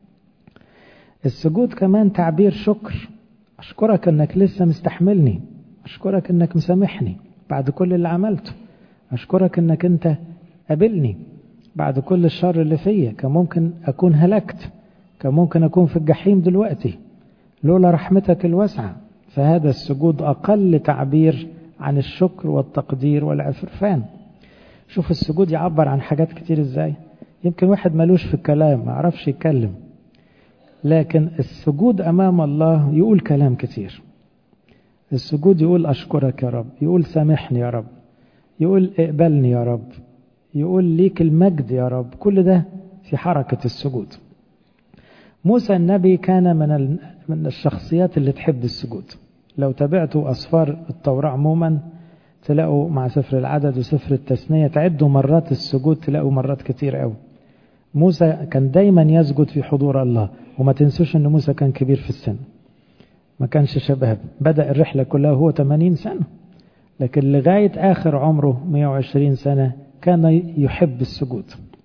السجود كمان تعبير شكر أشكرك أنك لسه مستحملني أشكرك أنك مسامحني بعد كل اللي عملته أشكرك أنك أنت قابلني بعد كل الشر اللي فيا كان ممكن أكون هلكت كان ممكن أكون في الجحيم دلوقتي لولا رحمتك الواسعة فهذا السجود أقل تعبير عن الشكر والتقدير والعفرفان شوف السجود يعبر عن حاجات كتير ازاي يمكن واحد ملوش في الكلام ما عرفش يتكلم لكن السجود أمام الله يقول كلام كتير السجود يقول أشكرك يا رب يقول سامحني يا رب يقول اقبلني يا رب يقول ليك المجد يا رب كل ده في حركة السجود موسى النبي كان من من الشخصيات اللي تحب السجود لو تابعتوا أسفار التوراة عموما تلاقوا مع سفر العدد وسفر التثنية تعدوا مرات السجود تلاقوا مرات كتير قوي موسى كان دايما يسجد في حضور الله وما تنسوش ان موسى كان كبير في السن ما كانش شباب بدأ الرحلة كلها وهو 80 سنة لكن لغاية آخر عمره 120 سنة كان يحب السجود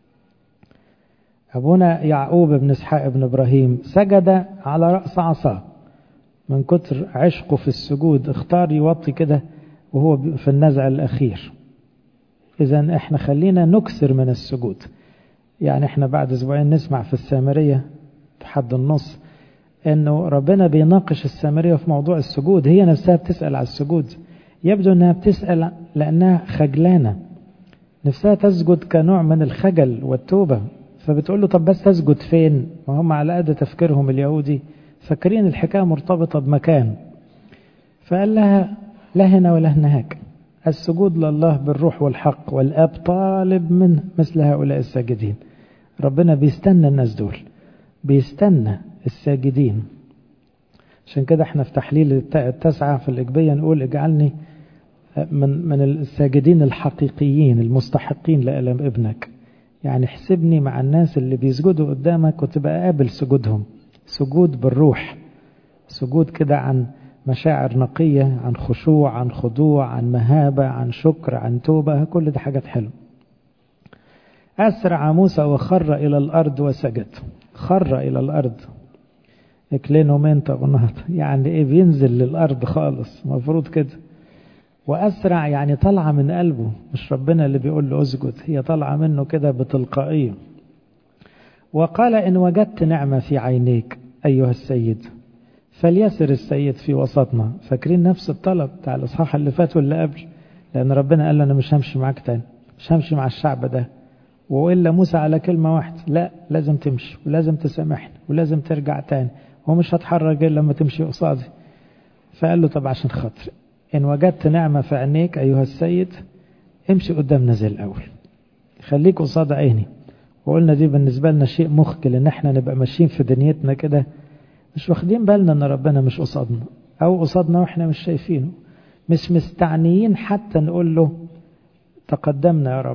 أبونا يعقوب بن إسحاق بن إبراهيم سجد على رأس عصاه من كتر عشقه في السجود اختار يوطي كده وهو في النزع الأخير إذا إحنا خلينا نكسر من السجود يعني إحنا بعد أسبوعين نسمع في السامرية في حد النص إنه ربنا بيناقش السامرية في موضوع السجود هي نفسها بتسأل على السجود يبدو إنها بتسأل لأنها خجلانة نفسها تسجد كنوع من الخجل والتوبة فبتقول له طب بس تسجد فين ما هم على قد تفكيرهم اليهودي فاكرين الحكاية مرتبطة بمكان فقال لها لا هنا ولا هناك السجود لله بالروح والحق والآب طالب من مثل هؤلاء الساجدين ربنا بيستنى الناس دول بيستنى الساجدين عشان كده احنا في تحليل التسعة في الإجبية نقول اجعلني من من الساجدين الحقيقيين المستحقين لألم ابنك يعني احسبني مع الناس اللي بيسجدوا قدامك وتبقى قابل سجودهم سجود بالروح سجود كده عن مشاعر نقية عن خشوع عن خضوع عن مهابة عن شكر عن توبة كل ده حاجات حلوة أسرع موسى وخر إلى الأرض وسجد خر إلى الأرض اكلينومنتا ونهط يعني ايه بينزل للأرض خالص مفروض كده وأسرع يعني طالعة من قلبه مش ربنا اللي بيقول له اسجد هي طالعة منه كده بتلقائية وقال إن وجدت نعمة في عينيك أيها السيد فليسر السيد في وسطنا فاكرين نفس الطلب بتاع الإصحاح اللي فات واللي قبل لأن ربنا قال له أنا مش همشي معاك تاني مش همشي مع الشعب ده وإلا موسى على كلمة واحدة لا لازم تمشي ولازم تسامحني ولازم ترجع تاني ومش هتحرك غير لما تمشي قصادي فقال له طب عشان خاطري إن وجدت نعمة في عينيك أيها السيد امشي قدامنا زي الأول خليك قصاد عيني وقلنا دي بالنسبة لنا شيء مخجل إن احنا نبقى ماشيين في دنيتنا كده مش واخدين بالنا إن ربنا مش قصادنا أو قصادنا وإحنا مش شايفينه مش مستعنيين حتى نقول له تقدمنا يا رب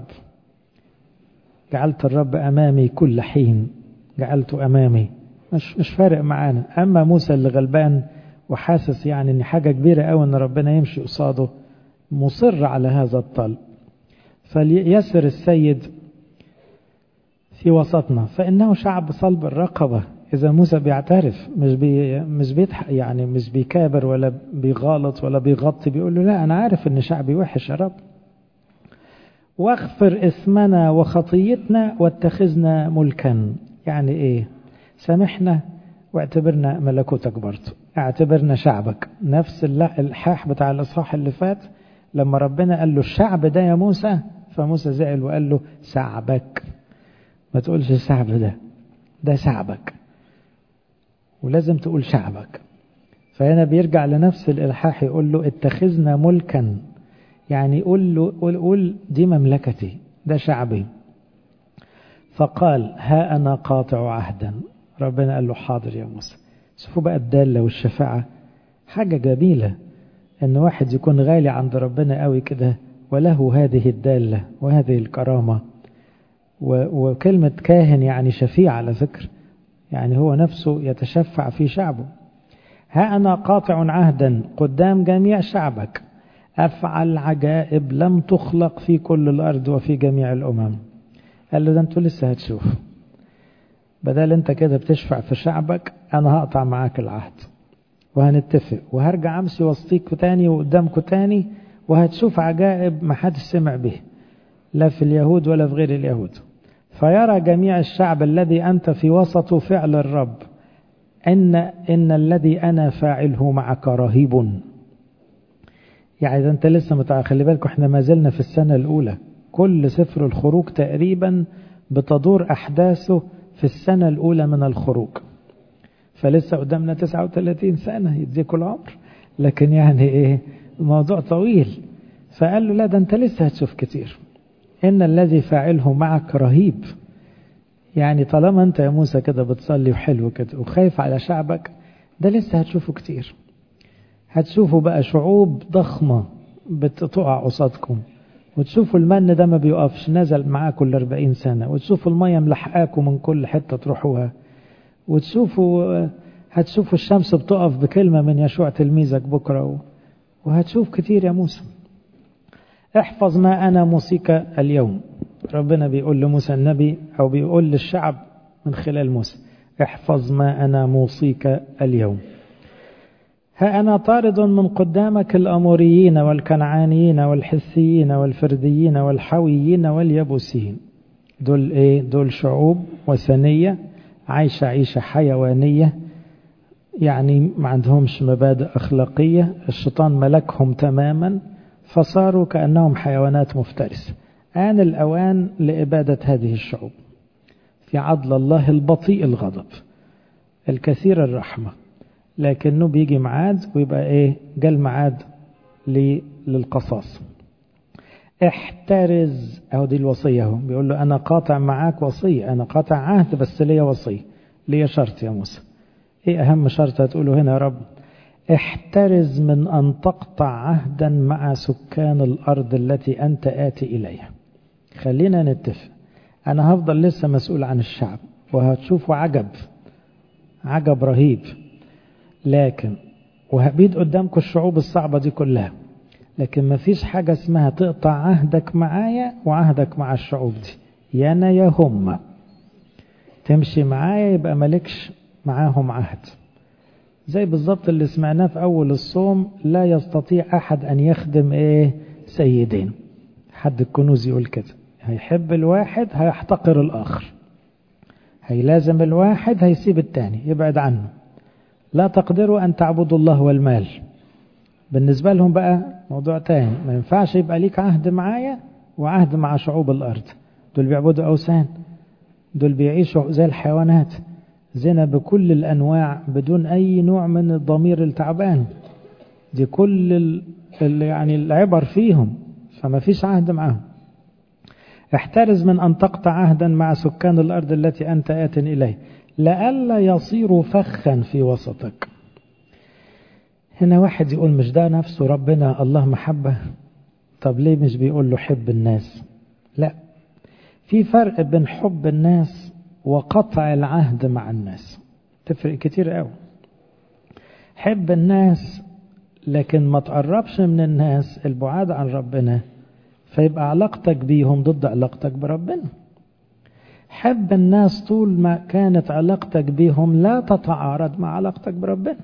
جعلت الرب أمامي كل حين جعلته أمامي مش مش فارق معانا أما موسى اللي غلبان وحاسس يعني ان حاجة كبيرة قوي ان ربنا يمشي قصاده مصر على هذا الطلب فليسر السيد في وسطنا فإنه شعب صلب الرقبة إذا موسى بيعترف مش بي مش بيضحك يعني مش بيكابر ولا بيغالط ولا بيغطي بيقول له لا أنا عارف إن شعبي وحش يا رب واغفر إثمنا وخطيتنا واتخذنا ملكا يعني ايه سامحنا واعتبرنا ملكوتك برضه اعتبرنا شعبك نفس الحاح بتاع الاصحاح اللي فات لما ربنا قال له الشعب ده يا موسى فموسى زعل وقال له شعبك ما تقولش الشعب ده ده شعبك ولازم تقول شعبك فهنا بيرجع لنفس الالحاح يقول له اتخذنا ملكا يعني قول له قول, قول دي مملكتي ده شعبي فقال ها انا قاطع عهدا ربنا قال له حاضر يا موسى شوفوا بقى الدالة والشفاعة حاجة جميلة ان واحد يكون غالي عند ربنا قوي كده وله هذه الدالة وهذه الكرامة وكلمة كاهن يعني شفيع على فكرة يعني هو نفسه يتشفع في شعبه ها أنا قاطع عهدا قدام جميع شعبك أفعل عجائب لم تخلق في كل الأرض وفي جميع الأمم قال له ده انتوا لسه هتشوفوا بدل انت كده بتشفع في شعبك انا هقطع معاك العهد وهنتفق وهرجع امشي وسطيكوا تاني وقدامكوا تاني وهتشوف عجائب ما حدش سمع به لا في اليهود ولا في غير اليهود فيرى جميع الشعب الذي أنت في وسطه فعل الرب إن, إن الذي أنا فاعله معك رهيب يعني إذا أنت لسه متع خلي بالكم إحنا ما زلنا في السنة الأولى كل سفر الخروج تقريبا بتدور أحداثه في السنة الأولى من الخروج فلسه قدامنا 39 سنة يديكوا العمر لكن يعني إيه الموضوع طويل فقال له لا ده أنت لسه هتشوف كتير إن الذي فاعله معك رهيب يعني طالما أنت يا موسى كده بتصلي وحلو كده وخايف على شعبك ده لسه هتشوفه كتير هتشوفوا بقى شعوب ضخمة بتقع قصادكم وتشوفوا المن ده ما بيقفش نزل معاه كل 40 سنة وتشوفوا المية ملحقاكم من كل حتة تروحوها وتشوفوا هتشوفوا الشمس بتقف بكلمة من يشوع تلميذك بكرة وهتشوف كتير يا موسى احفظ ما أنا موسيك اليوم ربنا بيقول لموسى النبي أو بيقول للشعب من خلال موسى احفظ ما أنا موصيك اليوم ها أنا طارد من قدامك الأموريين والكنعانيين والحثيين والفرديين والحويين واليبوسيين دول إيه؟ دول شعوب وثنية عايشة عيشة حيوانية يعني ما عندهمش مبادئ أخلاقية الشيطان ملكهم تماما فصاروا كأنهم حيوانات مفترسة آن الأوان لإبادة هذه الشعوب في عدل الله البطيء الغضب الكثير الرحمة لكنه بيجي معاد ويبقى ايه جا المعاد للقصاص احترز اهو دي الوصية اهو بيقول له انا قاطع معاك وصية انا قاطع عهد بس ليا وصية ليا شرط يا موسى ايه اهم شرط هتقوله هنا يا رب احترز من ان تقطع عهدا مع سكان الارض التي انت اتي اليها خلينا نتفق انا هفضل لسه مسؤول عن الشعب وهتشوفوا عجب عجب رهيب لكن وهبيد قدامكم الشعوب الصعبة دي كلها لكن ما فيش حاجة اسمها تقطع عهدك معايا وعهدك مع الشعوب دي يا أنا يا هم تمشي معايا يبقى مالكش معاهم عهد زي بالظبط اللي سمعناه في أول الصوم لا يستطيع أحد أن يخدم إيه سيدين حد الكنوز يقول كده هيحب الواحد هيحتقر الآخر هيلازم الواحد هيسيب التاني يبعد عنه لا تقدروا أن تعبدوا الله والمال بالنسبة لهم بقى موضوع تاني ما ينفعش يبقى ليك عهد معايا وعهد مع شعوب الأرض دول بيعبدوا أوثان دول بيعيشوا زي الحيوانات زنا بكل الأنواع بدون أي نوع من الضمير التعبان دي كل ال يعني العبر فيهم فما فيش عهد معاهم احترز من أن تقطع عهدا مع سكان الأرض التي أنت آت إليه لئلا يصيروا فخا في وسطك هنا واحد يقول مش ده نفسه ربنا الله محبة طب ليه مش بيقول له حب الناس لا في فرق بين حب الناس وقطع العهد مع الناس تفرق كتير قوي حب الناس لكن ما تقربش من الناس البعاد عن ربنا فيبقى علاقتك بيهم ضد علاقتك بربنا حب الناس طول ما كانت علاقتك بيهم لا تتعارض مع علاقتك بربنا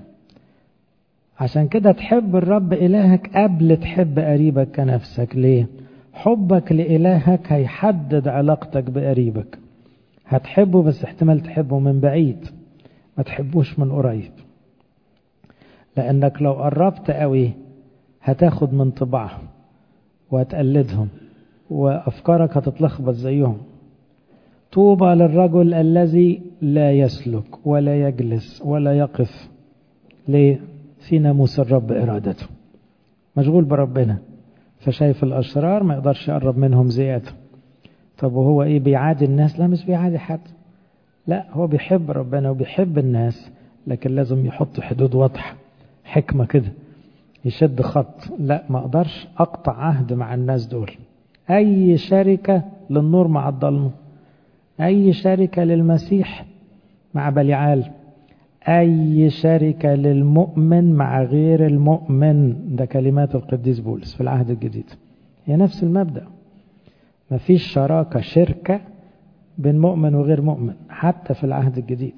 عشان كده تحب الرب إلهك قبل تحب قريبك كنفسك ليه حبك لإلهك هيحدد علاقتك بقريبك هتحبه بس احتمال تحبه من بعيد ما تحبوش من قريب لأنك لو قربت قوي هتاخد من طباعهم وهتقلدهم وأفكارك هتتلخبط زيهم طوبى للرجل الذي لا يسلك ولا يجلس ولا يقف ليه في ناموس الرب إرادته مشغول بربنا فشايف الأشرار ما يقدرش يقرب منهم زيادة طب وهو إيه بيعادي الناس لا مش بيعادي حد لا هو بيحب ربنا وبيحب الناس لكن لازم يحط حدود واضحة حكمة كده يشد خط لا ما اقدرش اقطع عهد مع الناس دول اي شركة للنور مع الظلمة اي شركة للمسيح مع بليعال اي شركة للمؤمن مع غير المؤمن ده كلمات القديس بولس في العهد الجديد هي نفس المبدأ مفيش شراكة شركة بين مؤمن وغير مؤمن حتى في العهد الجديد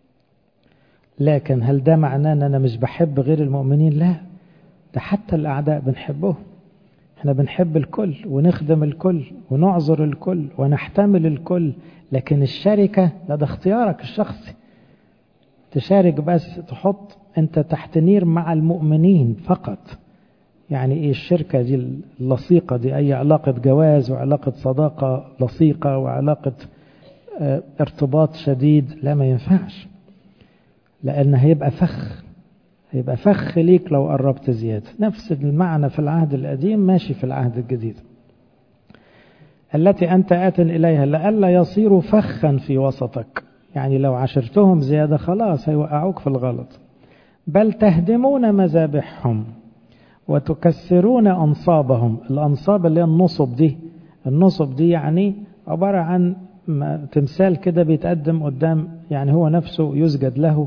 لكن هل ده معناه ان انا مش بحب غير المؤمنين لا ده حتى الاعداء بنحبهم احنا بنحب الكل ونخدم الكل ونعذر الكل ونحتمل الكل لكن الشركة لا ده اختيارك الشخصي تشارك بس تحط انت تحت نير مع المؤمنين فقط يعني ايه الشركة دي اللصيقة دي اي علاقة جواز وعلاقة صداقة لصيقة وعلاقة اه ارتباط شديد لا ما ينفعش لان هيبقى فخ هيبقى فخ ليك لو قربت زيادة نفس المعنى في العهد القديم ماشي في العهد الجديد التي أنت آت إليها لئلا يصيروا فخا في وسطك يعني لو عشرتهم زيادة خلاص هيوقعوك في الغلط بل تهدمون مذابحهم وتكسرون أنصابهم الأنصاب اللي هي النصب دي النصب دي يعني عبارة عن تمثال كده بيتقدم قدام يعني هو نفسه يسجد له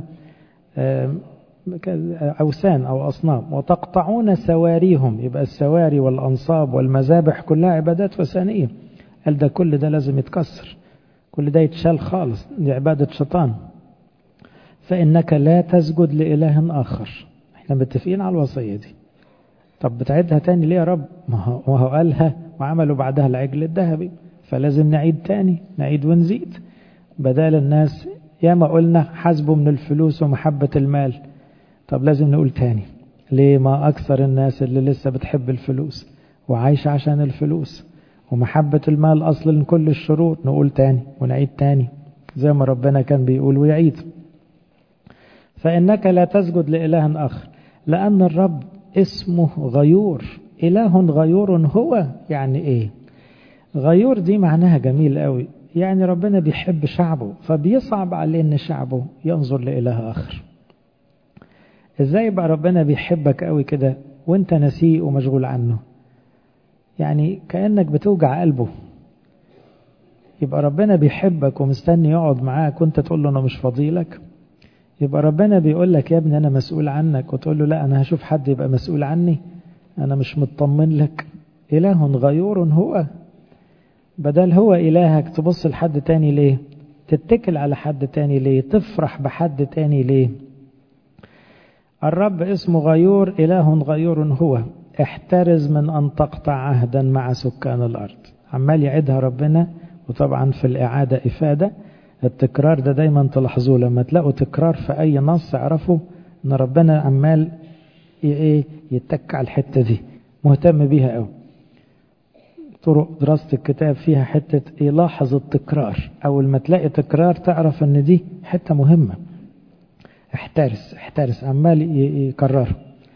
أوثان أو أصنام وتقطعون سواريهم يبقى السواري والأنصاب والمذابح كلها عبادات وثنية قال ده كل ده لازم يتكسر كل ده يتشال خالص دي عبادة شيطان فإنك لا تسجد لإله آخر احنا متفقين على الوصية دي طب بتعيدها تاني ليه يا رب ما هو قالها وعملوا بعدها العجل الذهبي فلازم نعيد تاني نعيد ونزيد بدال الناس ياما قلنا حسبوا من الفلوس ومحبة المال طب لازم نقول تاني ليه ما أكثر الناس اللي لسه بتحب الفلوس وعايشة عشان الفلوس ومحبة المال أصل كل الشرور نقول تاني ونعيد تاني زي ما ربنا كان بيقول ويعيد فإنك لا تسجد لإله آخر لأن الرب اسمه غيور إله غيور هو يعني إيه غيور دي معناها جميل قوي يعني ربنا بيحب شعبه فبيصعب عليه ان شعبه ينظر لإله آخر ازاي يبقى ربنا بيحبك قوي كده وانت نسيه ومشغول عنه يعني كأنك بتوجع قلبه يبقى ربنا بيحبك ومستني يقعد معاك وانت تقول له انا مش فضيلك يبقى ربنا بيقول لك يا ابني انا مسؤول عنك وتقول له لا انا هشوف حد يبقى مسؤول عني انا مش مطمن لك اله غيور هو بدل هو إلهك تبص لحد تاني ليه تتكل على حد تاني ليه تفرح بحد تاني ليه الرب اسمه غيور إله غيور هو احترز من أن تقطع عهدا مع سكان الأرض عمال يعيدها ربنا وطبعا في الإعادة إفادة التكرار ده دايما تلاحظوه لما تلاقوا تكرار في أي نص اعرفوا أن ربنا عمال يتك على الحتة دي مهتم بيها قوي طرق دراسة الكتاب فيها حتة يلاحظ التكرار أول ما تلاقي تكرار تعرف أن دي حتة مهمة احترس احترس عمال يكرر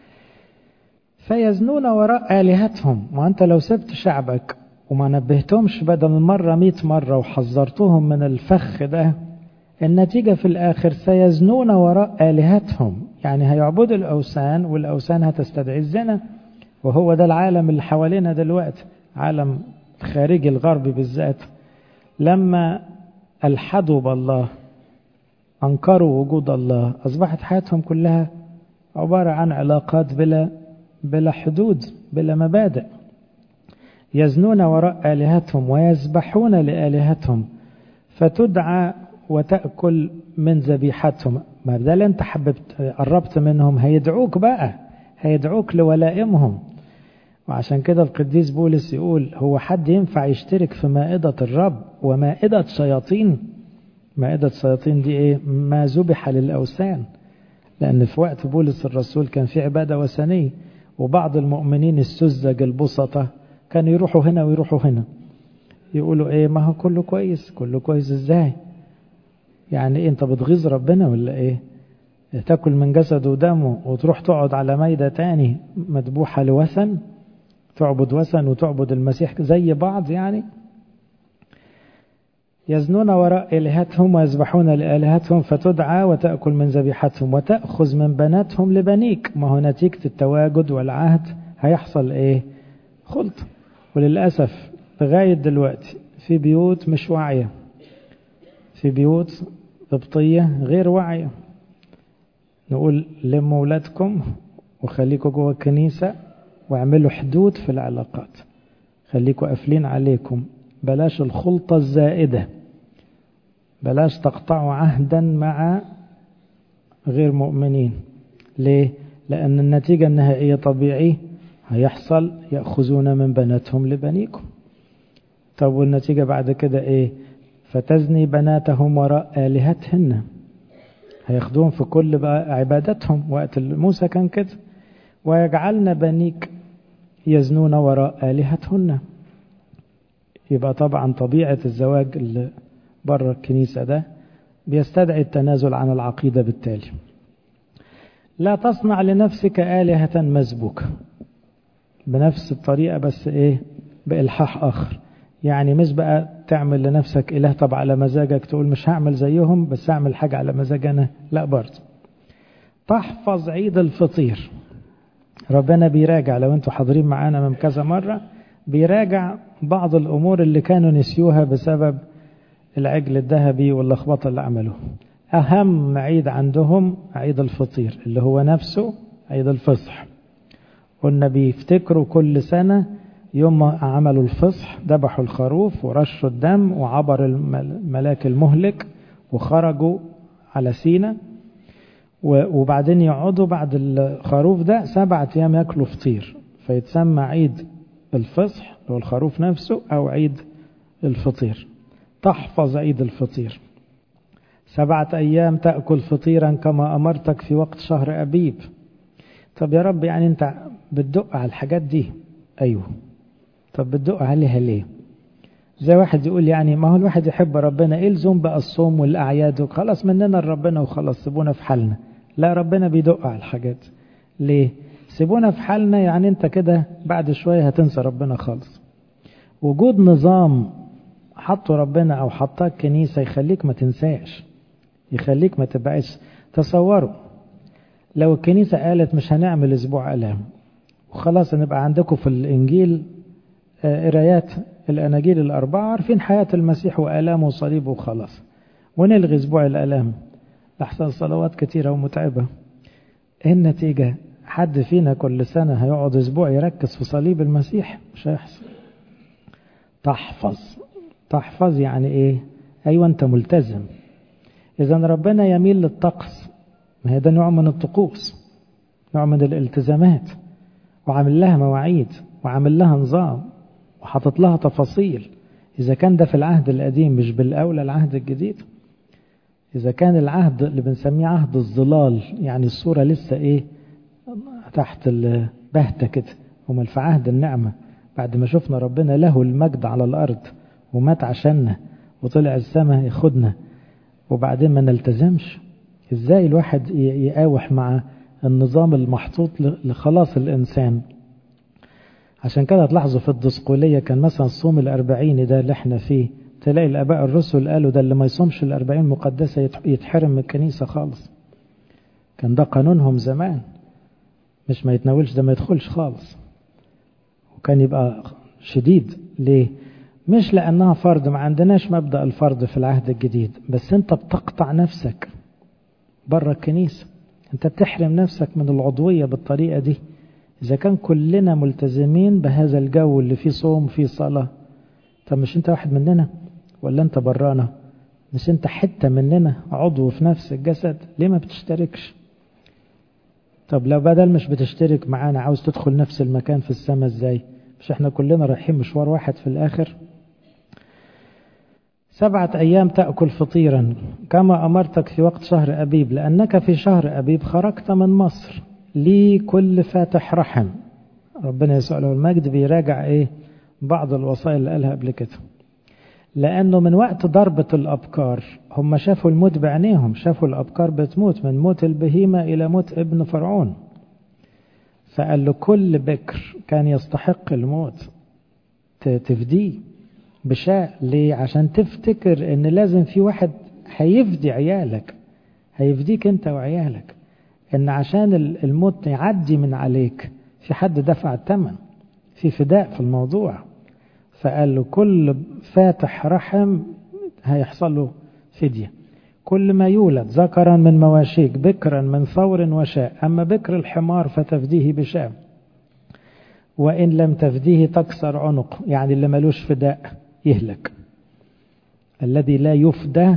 فيزنون وراء آلهتهم وأنت لو سبت شعبك وما نبهتهمش بدل مرة مئة مرة وحذرتهم من الفخ ده النتيجة في الآخر سيزنون وراء آلهتهم يعني هيعبدوا الأوثان والأوثان هتستدعي الزنا وهو ده العالم اللي حوالينا دلوقتي عالم خارجي الغرب بالذات لما ألحدوا بالله أنكروا وجود الله أصبحت حياتهم كلها عبارة عن علاقات بلا بلا حدود بلا مبادئ يزنون وراء آلهتهم ويذبحون لآلهتهم فتدعى وتأكل من ذبيحتهم ما ده اللي انت حببت قربت منهم هيدعوك بقى هيدعوك لولائمهم وعشان كده القديس بولس يقول هو حد ينفع يشترك في مائدة الرب ومائدة شياطين مائدة الشياطين دي ايه ما ذبح للأوثان لأن في وقت بولس الرسول كان في عبادة وثنية وبعض المؤمنين السذج البسطة كانوا يروحوا هنا ويروحوا هنا يقولوا ايه ما هو كله كويس كله كويس ازاي يعني ايه انت بتغيظ ربنا ولا ايه تاكل من جسده ودمه وتروح تقعد على ميدة تاني مذبوحة لوثن تعبد وثن وتعبد المسيح زي بعض يعني يزنون وراء آلهتهم ويذبحون لآلهتهم فتدعى وتأكل من ذبيحتهم وتأخذ من بناتهم لبنيك ما هو نتيجة التواجد والعهد هيحصل ايه خلط وللأسف لغاية دلوقتي في بيوت مش واعية في بيوت قبطية غير واعية نقول لموا ولادكم وخليكوا جوه الكنيسة واعملوا حدود في العلاقات خليكوا قافلين عليكم بلاش الخلطة الزائدة بلاش تقطعوا عهدا مع غير مؤمنين ليه؟ لأن النتيجة النهائية طبيعي هيحصل يأخذون من بناتهم لبنيكم طب والنتيجة بعد كده ايه فتزني بناتهم وراء آلهتهن هياخدوهم في كل بقى عبادتهم وقت موسى كان كده ويجعلن بنيك يزنون وراء آلهتهن يبقى طبعا طبيعة الزواج اللي بره الكنيسة ده بيستدعي التنازل عن العقيدة بالتالي لا تصنع لنفسك آلهة مسبوكة بنفس الطريقة بس ايه بإلحاح آخر يعني مش بقى تعمل لنفسك إله طب على مزاجك تقول مش هعمل زيهم بس هعمل حاجة على مزاج أنا لا برضه تحفظ عيد الفطير ربنا بيراجع لو انتوا حاضرين معانا من كذا مرة بيراجع بعض الأمور اللي كانوا نسيوها بسبب العجل الذهبي واللخبطة اللي عملوه أهم عيد عندهم عيد الفطير اللي هو نفسه عيد الفصح قلنا بيفتكروا كل سنة يوم ما عملوا الفصح ذبحوا الخروف ورشوا الدم وعبر الملاك المهلك وخرجوا على سينا وبعدين يقعدوا بعد الخروف ده سبعة أيام ياكلوا فطير فيتسمى عيد الفصح اللي هو الخروف نفسه أو عيد الفطير تحفظ عيد الفطير سبعة أيام تأكل فطيرا كما أمرتك في وقت شهر أبيب طب يا رب يعني أنت بتدق على الحاجات دي أيوه طب بتدق عليها ليه زي واحد يقول يعني ما هو الواحد يحب ربنا ايه لزوم بقى الصوم والاعياد وخلاص مننا لربنا وخلاص سيبونا في حالنا لا ربنا بيدق على الحاجات ليه سيبونا في حالنا يعني انت كده بعد شويه هتنسى ربنا خالص وجود نظام حطه ربنا او حطاه الكنيسه يخليك ما تنساش يخليك ما تبقاش تصوروا لو الكنيسه قالت مش هنعمل اسبوع الام وخلاص نبقى عندكم في الانجيل قرايات الأناجيل الأربعة عارفين حياة المسيح وآلامه وصليبه وخلاص ونلغي أسبوع الآلام لحسن صلوات كتيرة ومتعبة إيه النتيجة حد فينا كل سنة هيقعد أسبوع يركز في صليب المسيح مش هيحصل تحفظ تحفظ يعني إيه أيوة أنت ملتزم إذا ربنا يميل للطقس ما هي ده نوع من الطقوس نوع من الالتزامات وعامل لها مواعيد وعامل لها نظام وحاطط لها تفاصيل إذا كان ده في العهد القديم مش بالأولى العهد الجديد إذا كان العهد اللي بنسميه عهد الظلال يعني الصورة لسه إيه تحت البهتة كده ومال في عهد النعمة بعد ما شفنا ربنا له المجد على الأرض ومات عشاننا وطلع السماء ياخدنا وبعدين ما نلتزمش ازاي الواحد يقاوح مع النظام المحطوط لخلاص الإنسان عشان كده تلاحظوا في الدسقولية كان مثلا الصوم الأربعين ده اللي احنا فيه تلاقي الآباء الرسل قالوا ده اللي ما يصومش الأربعين مقدسة يتحرم من الكنيسة خالص كان ده قانونهم زمان مش ما يتناولش ده ما يدخلش خالص وكان يبقى شديد ليه مش لأنها فرض ما عندناش مبدأ الفرض في العهد الجديد بس انت بتقطع نفسك بره الكنيسة انت بتحرم نفسك من العضوية بالطريقة دي إذا كان كلنا ملتزمين بهذا الجو اللي فيه صوم فيه صلاة طب مش أنت واحد مننا ولا أنت برانا مش أنت حتة مننا عضو في نفس الجسد ليه ما بتشتركش طب لو بدل مش بتشترك معانا عاوز تدخل نفس المكان في السماء ازاي مش احنا كلنا رايحين مشوار واحد في الآخر سبعة أيام تأكل فطيرا كما أمرتك في وقت شهر أبيب لأنك في شهر أبيب خرجت من مصر لي كل فاتح رحم ربنا يسوع له المجد بيراجع إيه بعض الوصايا اللي قالها قبل كده لأنه من وقت ضربة الأبكار هم شافوا الموت بعينيهم شافوا الأبكار بتموت من موت البهيمة إلى موت ابن فرعون فقال له كل بكر كان يستحق الموت تفديه بشاء ليه عشان تفتكر ان لازم في واحد هيفدي عيالك هيفديك انت وعيالك ان عشان الموت يعدي من عليك في حد دفع الثمن في فداء في الموضوع فقال له كل فاتح رحم هيحصل له فدية كل ما يولد ذكرا من مواشيك بكرا من ثور وشاء أما بكر الحمار فتفديه بشام وإن لم تفديه تكسر عنق يعني اللي ملوش فداء يهلك الذي لا يفدى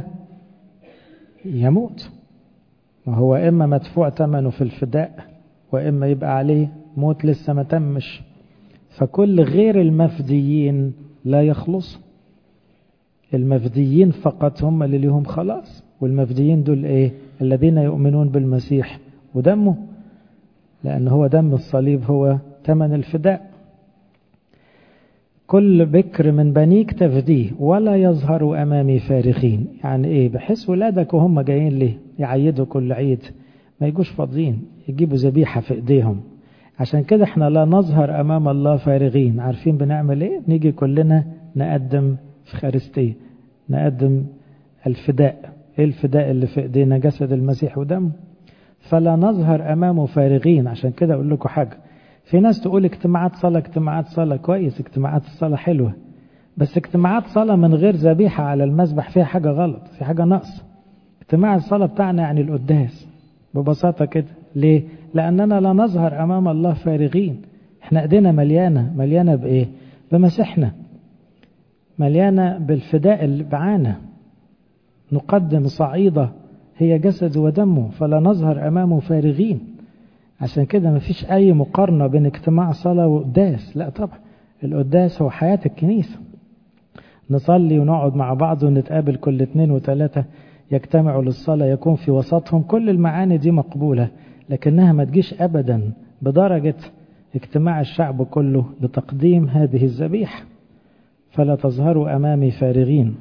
يموت وهو إما مدفوع ثمنه في الفداء وإما يبقى عليه موت لسه ما تمش فكل غير المفديين لا يخلص المفديين فقط هم اللي لهم خلاص والمفديين دول ايه الذين يؤمنون بالمسيح ودمه لأن هو دم الصليب هو ثمن الفداء كل بكر من بنيك تفديه ولا يظهر أمامي فارغين يعني إيه بحيث ولادك وهم جايين ليه يعيدوا كل عيد ما يجوش فاضيين يجيبوا ذبيحة في إيديهم عشان كده احنا لا نظهر أمام الله فارغين عارفين بنعمل إيه نيجي كلنا نقدم في خارستية نقدم الفداء إيه الفداء اللي في إيدينا جسد المسيح ودمه فلا نظهر أمامه فارغين عشان كده أقول لكم حاجة في ناس تقول اجتماعات صلاة اجتماعات صلاة كويس اجتماعات الصلاة حلوة بس اجتماعات صلاة من غير ذبيحة على المسبح فيها حاجة غلط في حاجة نقص اجتماع الصلاة بتاعنا يعني القداس ببساطة كده ليه؟ لأننا لا نظهر أمام الله فارغين احنا ايدينا مليانة مليانة بإيه؟ بمسيحنا مليانة بالفداء اللي بعانا نقدم صعيدة هي جسد ودمه فلا نظهر أمامه فارغين عشان كده ما فيش أي مقارنة بين اجتماع صلاة وقداس لا طبعا القداس هو حياة الكنيسة نصلي ونقعد مع بعض ونتقابل كل اثنين وثلاثة يجتمعوا للصلاة يكون في وسطهم كل المعاني دي مقبولة لكنها ما تجيش أبدا بدرجة اجتماع الشعب كله لتقديم هذه الذبيحة فلا تظهروا أمامي فارغين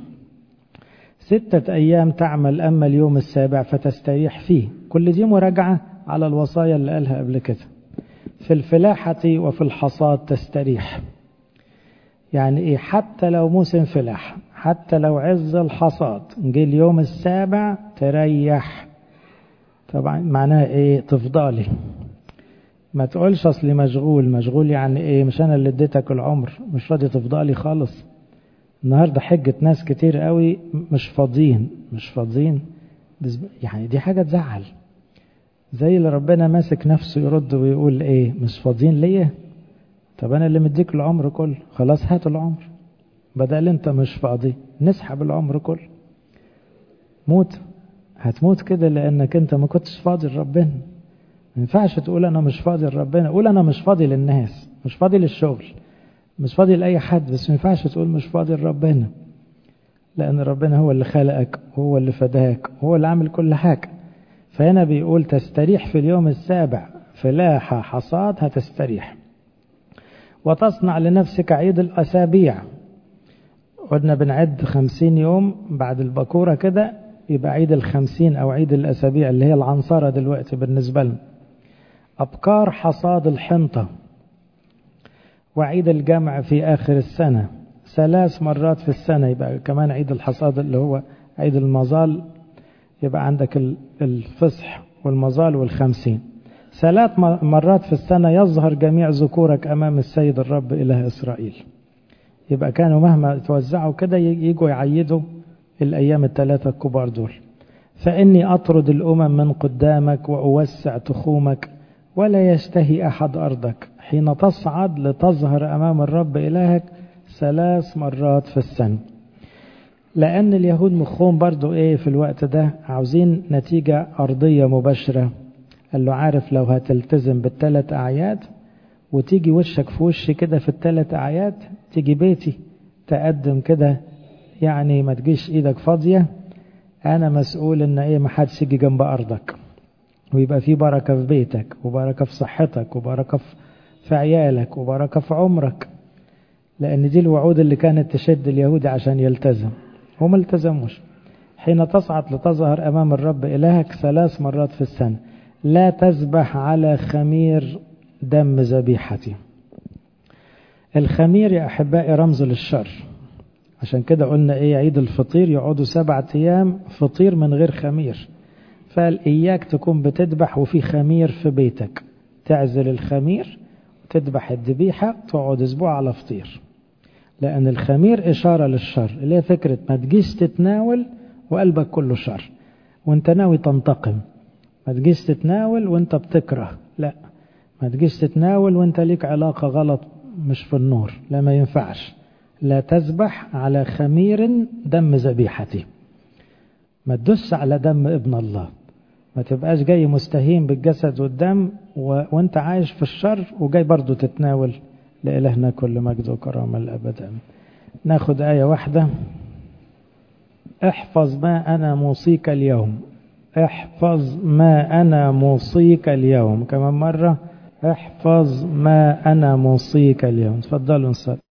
ستة أيام تعمل أما اليوم السابع فتستريح فيه كل دي مراجعة على الوصايا اللي قالها قبل كده في الفلاحة وفي الحصاد تستريح يعني إيه حتى لو موسم فلاح حتى لو عز الحصاد جه اليوم السابع تريح طبعا معناها إيه تفضالي ما تقولش أصلي مشغول مشغول يعني إيه مش أنا اللي اديتك العمر مش راضي تفضالي خالص النهاردة حجة ناس كتير قوي مش فاضيين مش فاضيين يعني دي حاجة تزعل زي اللي ربنا ماسك نفسه يرد ويقول ايه مش فاضيين ليا طب انا اللي مديك العمر كله خلاص هات العمر بدل انت مش فاضي نسحب العمر كله موت هتموت كده لانك انت ما كنتش فاضي لربنا ما ينفعش تقول انا مش فاضي لربنا قول انا مش فاضي للناس مش فاضي للشغل مش فاضي لأي حد بس ما ينفعش تقول مش فاضي لربنا لأن ربنا هو اللي خلقك وهو اللي فداك وهو اللي عامل كل حاجة فهنا بيقول تستريح في اليوم السابع فلاحة حصاد هتستريح وتصنع لنفسك عيد الأسابيع قلنا بنعد خمسين يوم بعد البكورة كده يبقى عيد الخمسين أو عيد الأسابيع اللي هي العنصرة دلوقتي بالنسبة لنا أبكار حصاد الحنطة وعيد الجمع في آخر السنة ثلاث مرات في السنة يبقى كمان عيد الحصاد اللي هو عيد المظال يبقى عندك الفصح والمظال والخمسين ثلاث مرات في السنة يظهر جميع ذكورك أمام السيد الرب إله إسرائيل يبقى كانوا مهما توزعوا كده يجوا يعيدوا الأيام الثلاثة الكبار دول فإني أطرد الأمم من قدامك وأوسع تخومك ولا يشتهي أحد أرضك حين تصعد لتظهر أمام الرب إلهك ثلاث مرات في السنة لأن اليهود مخهم برضو إيه في الوقت ده عاوزين نتيجة أرضية مباشرة قال له عارف لو هتلتزم بالثلاث أعياد وتيجي وشك في وشي كده في الثلاث أعياد تيجي بيتي تقدم كده يعني ما تجيش ايدك فاضية انا مسؤول ان ايه ما حدش يجي جنب ارضك ويبقى في بركة في بيتك وبركة في صحتك وبركة في عيالك وبركة في عمرك لأن دي الوعود اللي كانت تشد اليهود عشان يلتزم هم التزموش حين تصعد لتظهر أمام الرب إلهك ثلاث مرات في السنة لا تذبح على خمير دم ذبيحتي الخمير يا أحبائي رمز للشر عشان كده قلنا إيه عيد الفطير يقعدوا سبعة أيام فطير من غير خمير فقال إياك تكون بتذبح وفي خمير في بيتك تعزل الخمير تذبح الذبيحة تقعد أسبوع على فطير لأن الخمير إشارة للشر اللي هي فكرة ما تجيش تتناول وقلبك كله شر وانت ناوي تنتقم ما تجيش تتناول وانت بتكره لا ما تجيش تتناول وانت ليك علاقة غلط مش في النور لا ما ينفعش لا تذبح على خمير دم ذبيحتي ما تدس على دم ابن الله ما تبقاش جاي مستهين بالجسد والدم و... وانت عايش في الشر وجاي برضو تتناول لإلهنا كل مجد وكرامة الأبد ناخد آية واحدة احفظ ما أنا موصيك اليوم احفظ ما أنا موصيك اليوم كمان مرة احفظ ما أنا موصيك اليوم تفضلوا نصلي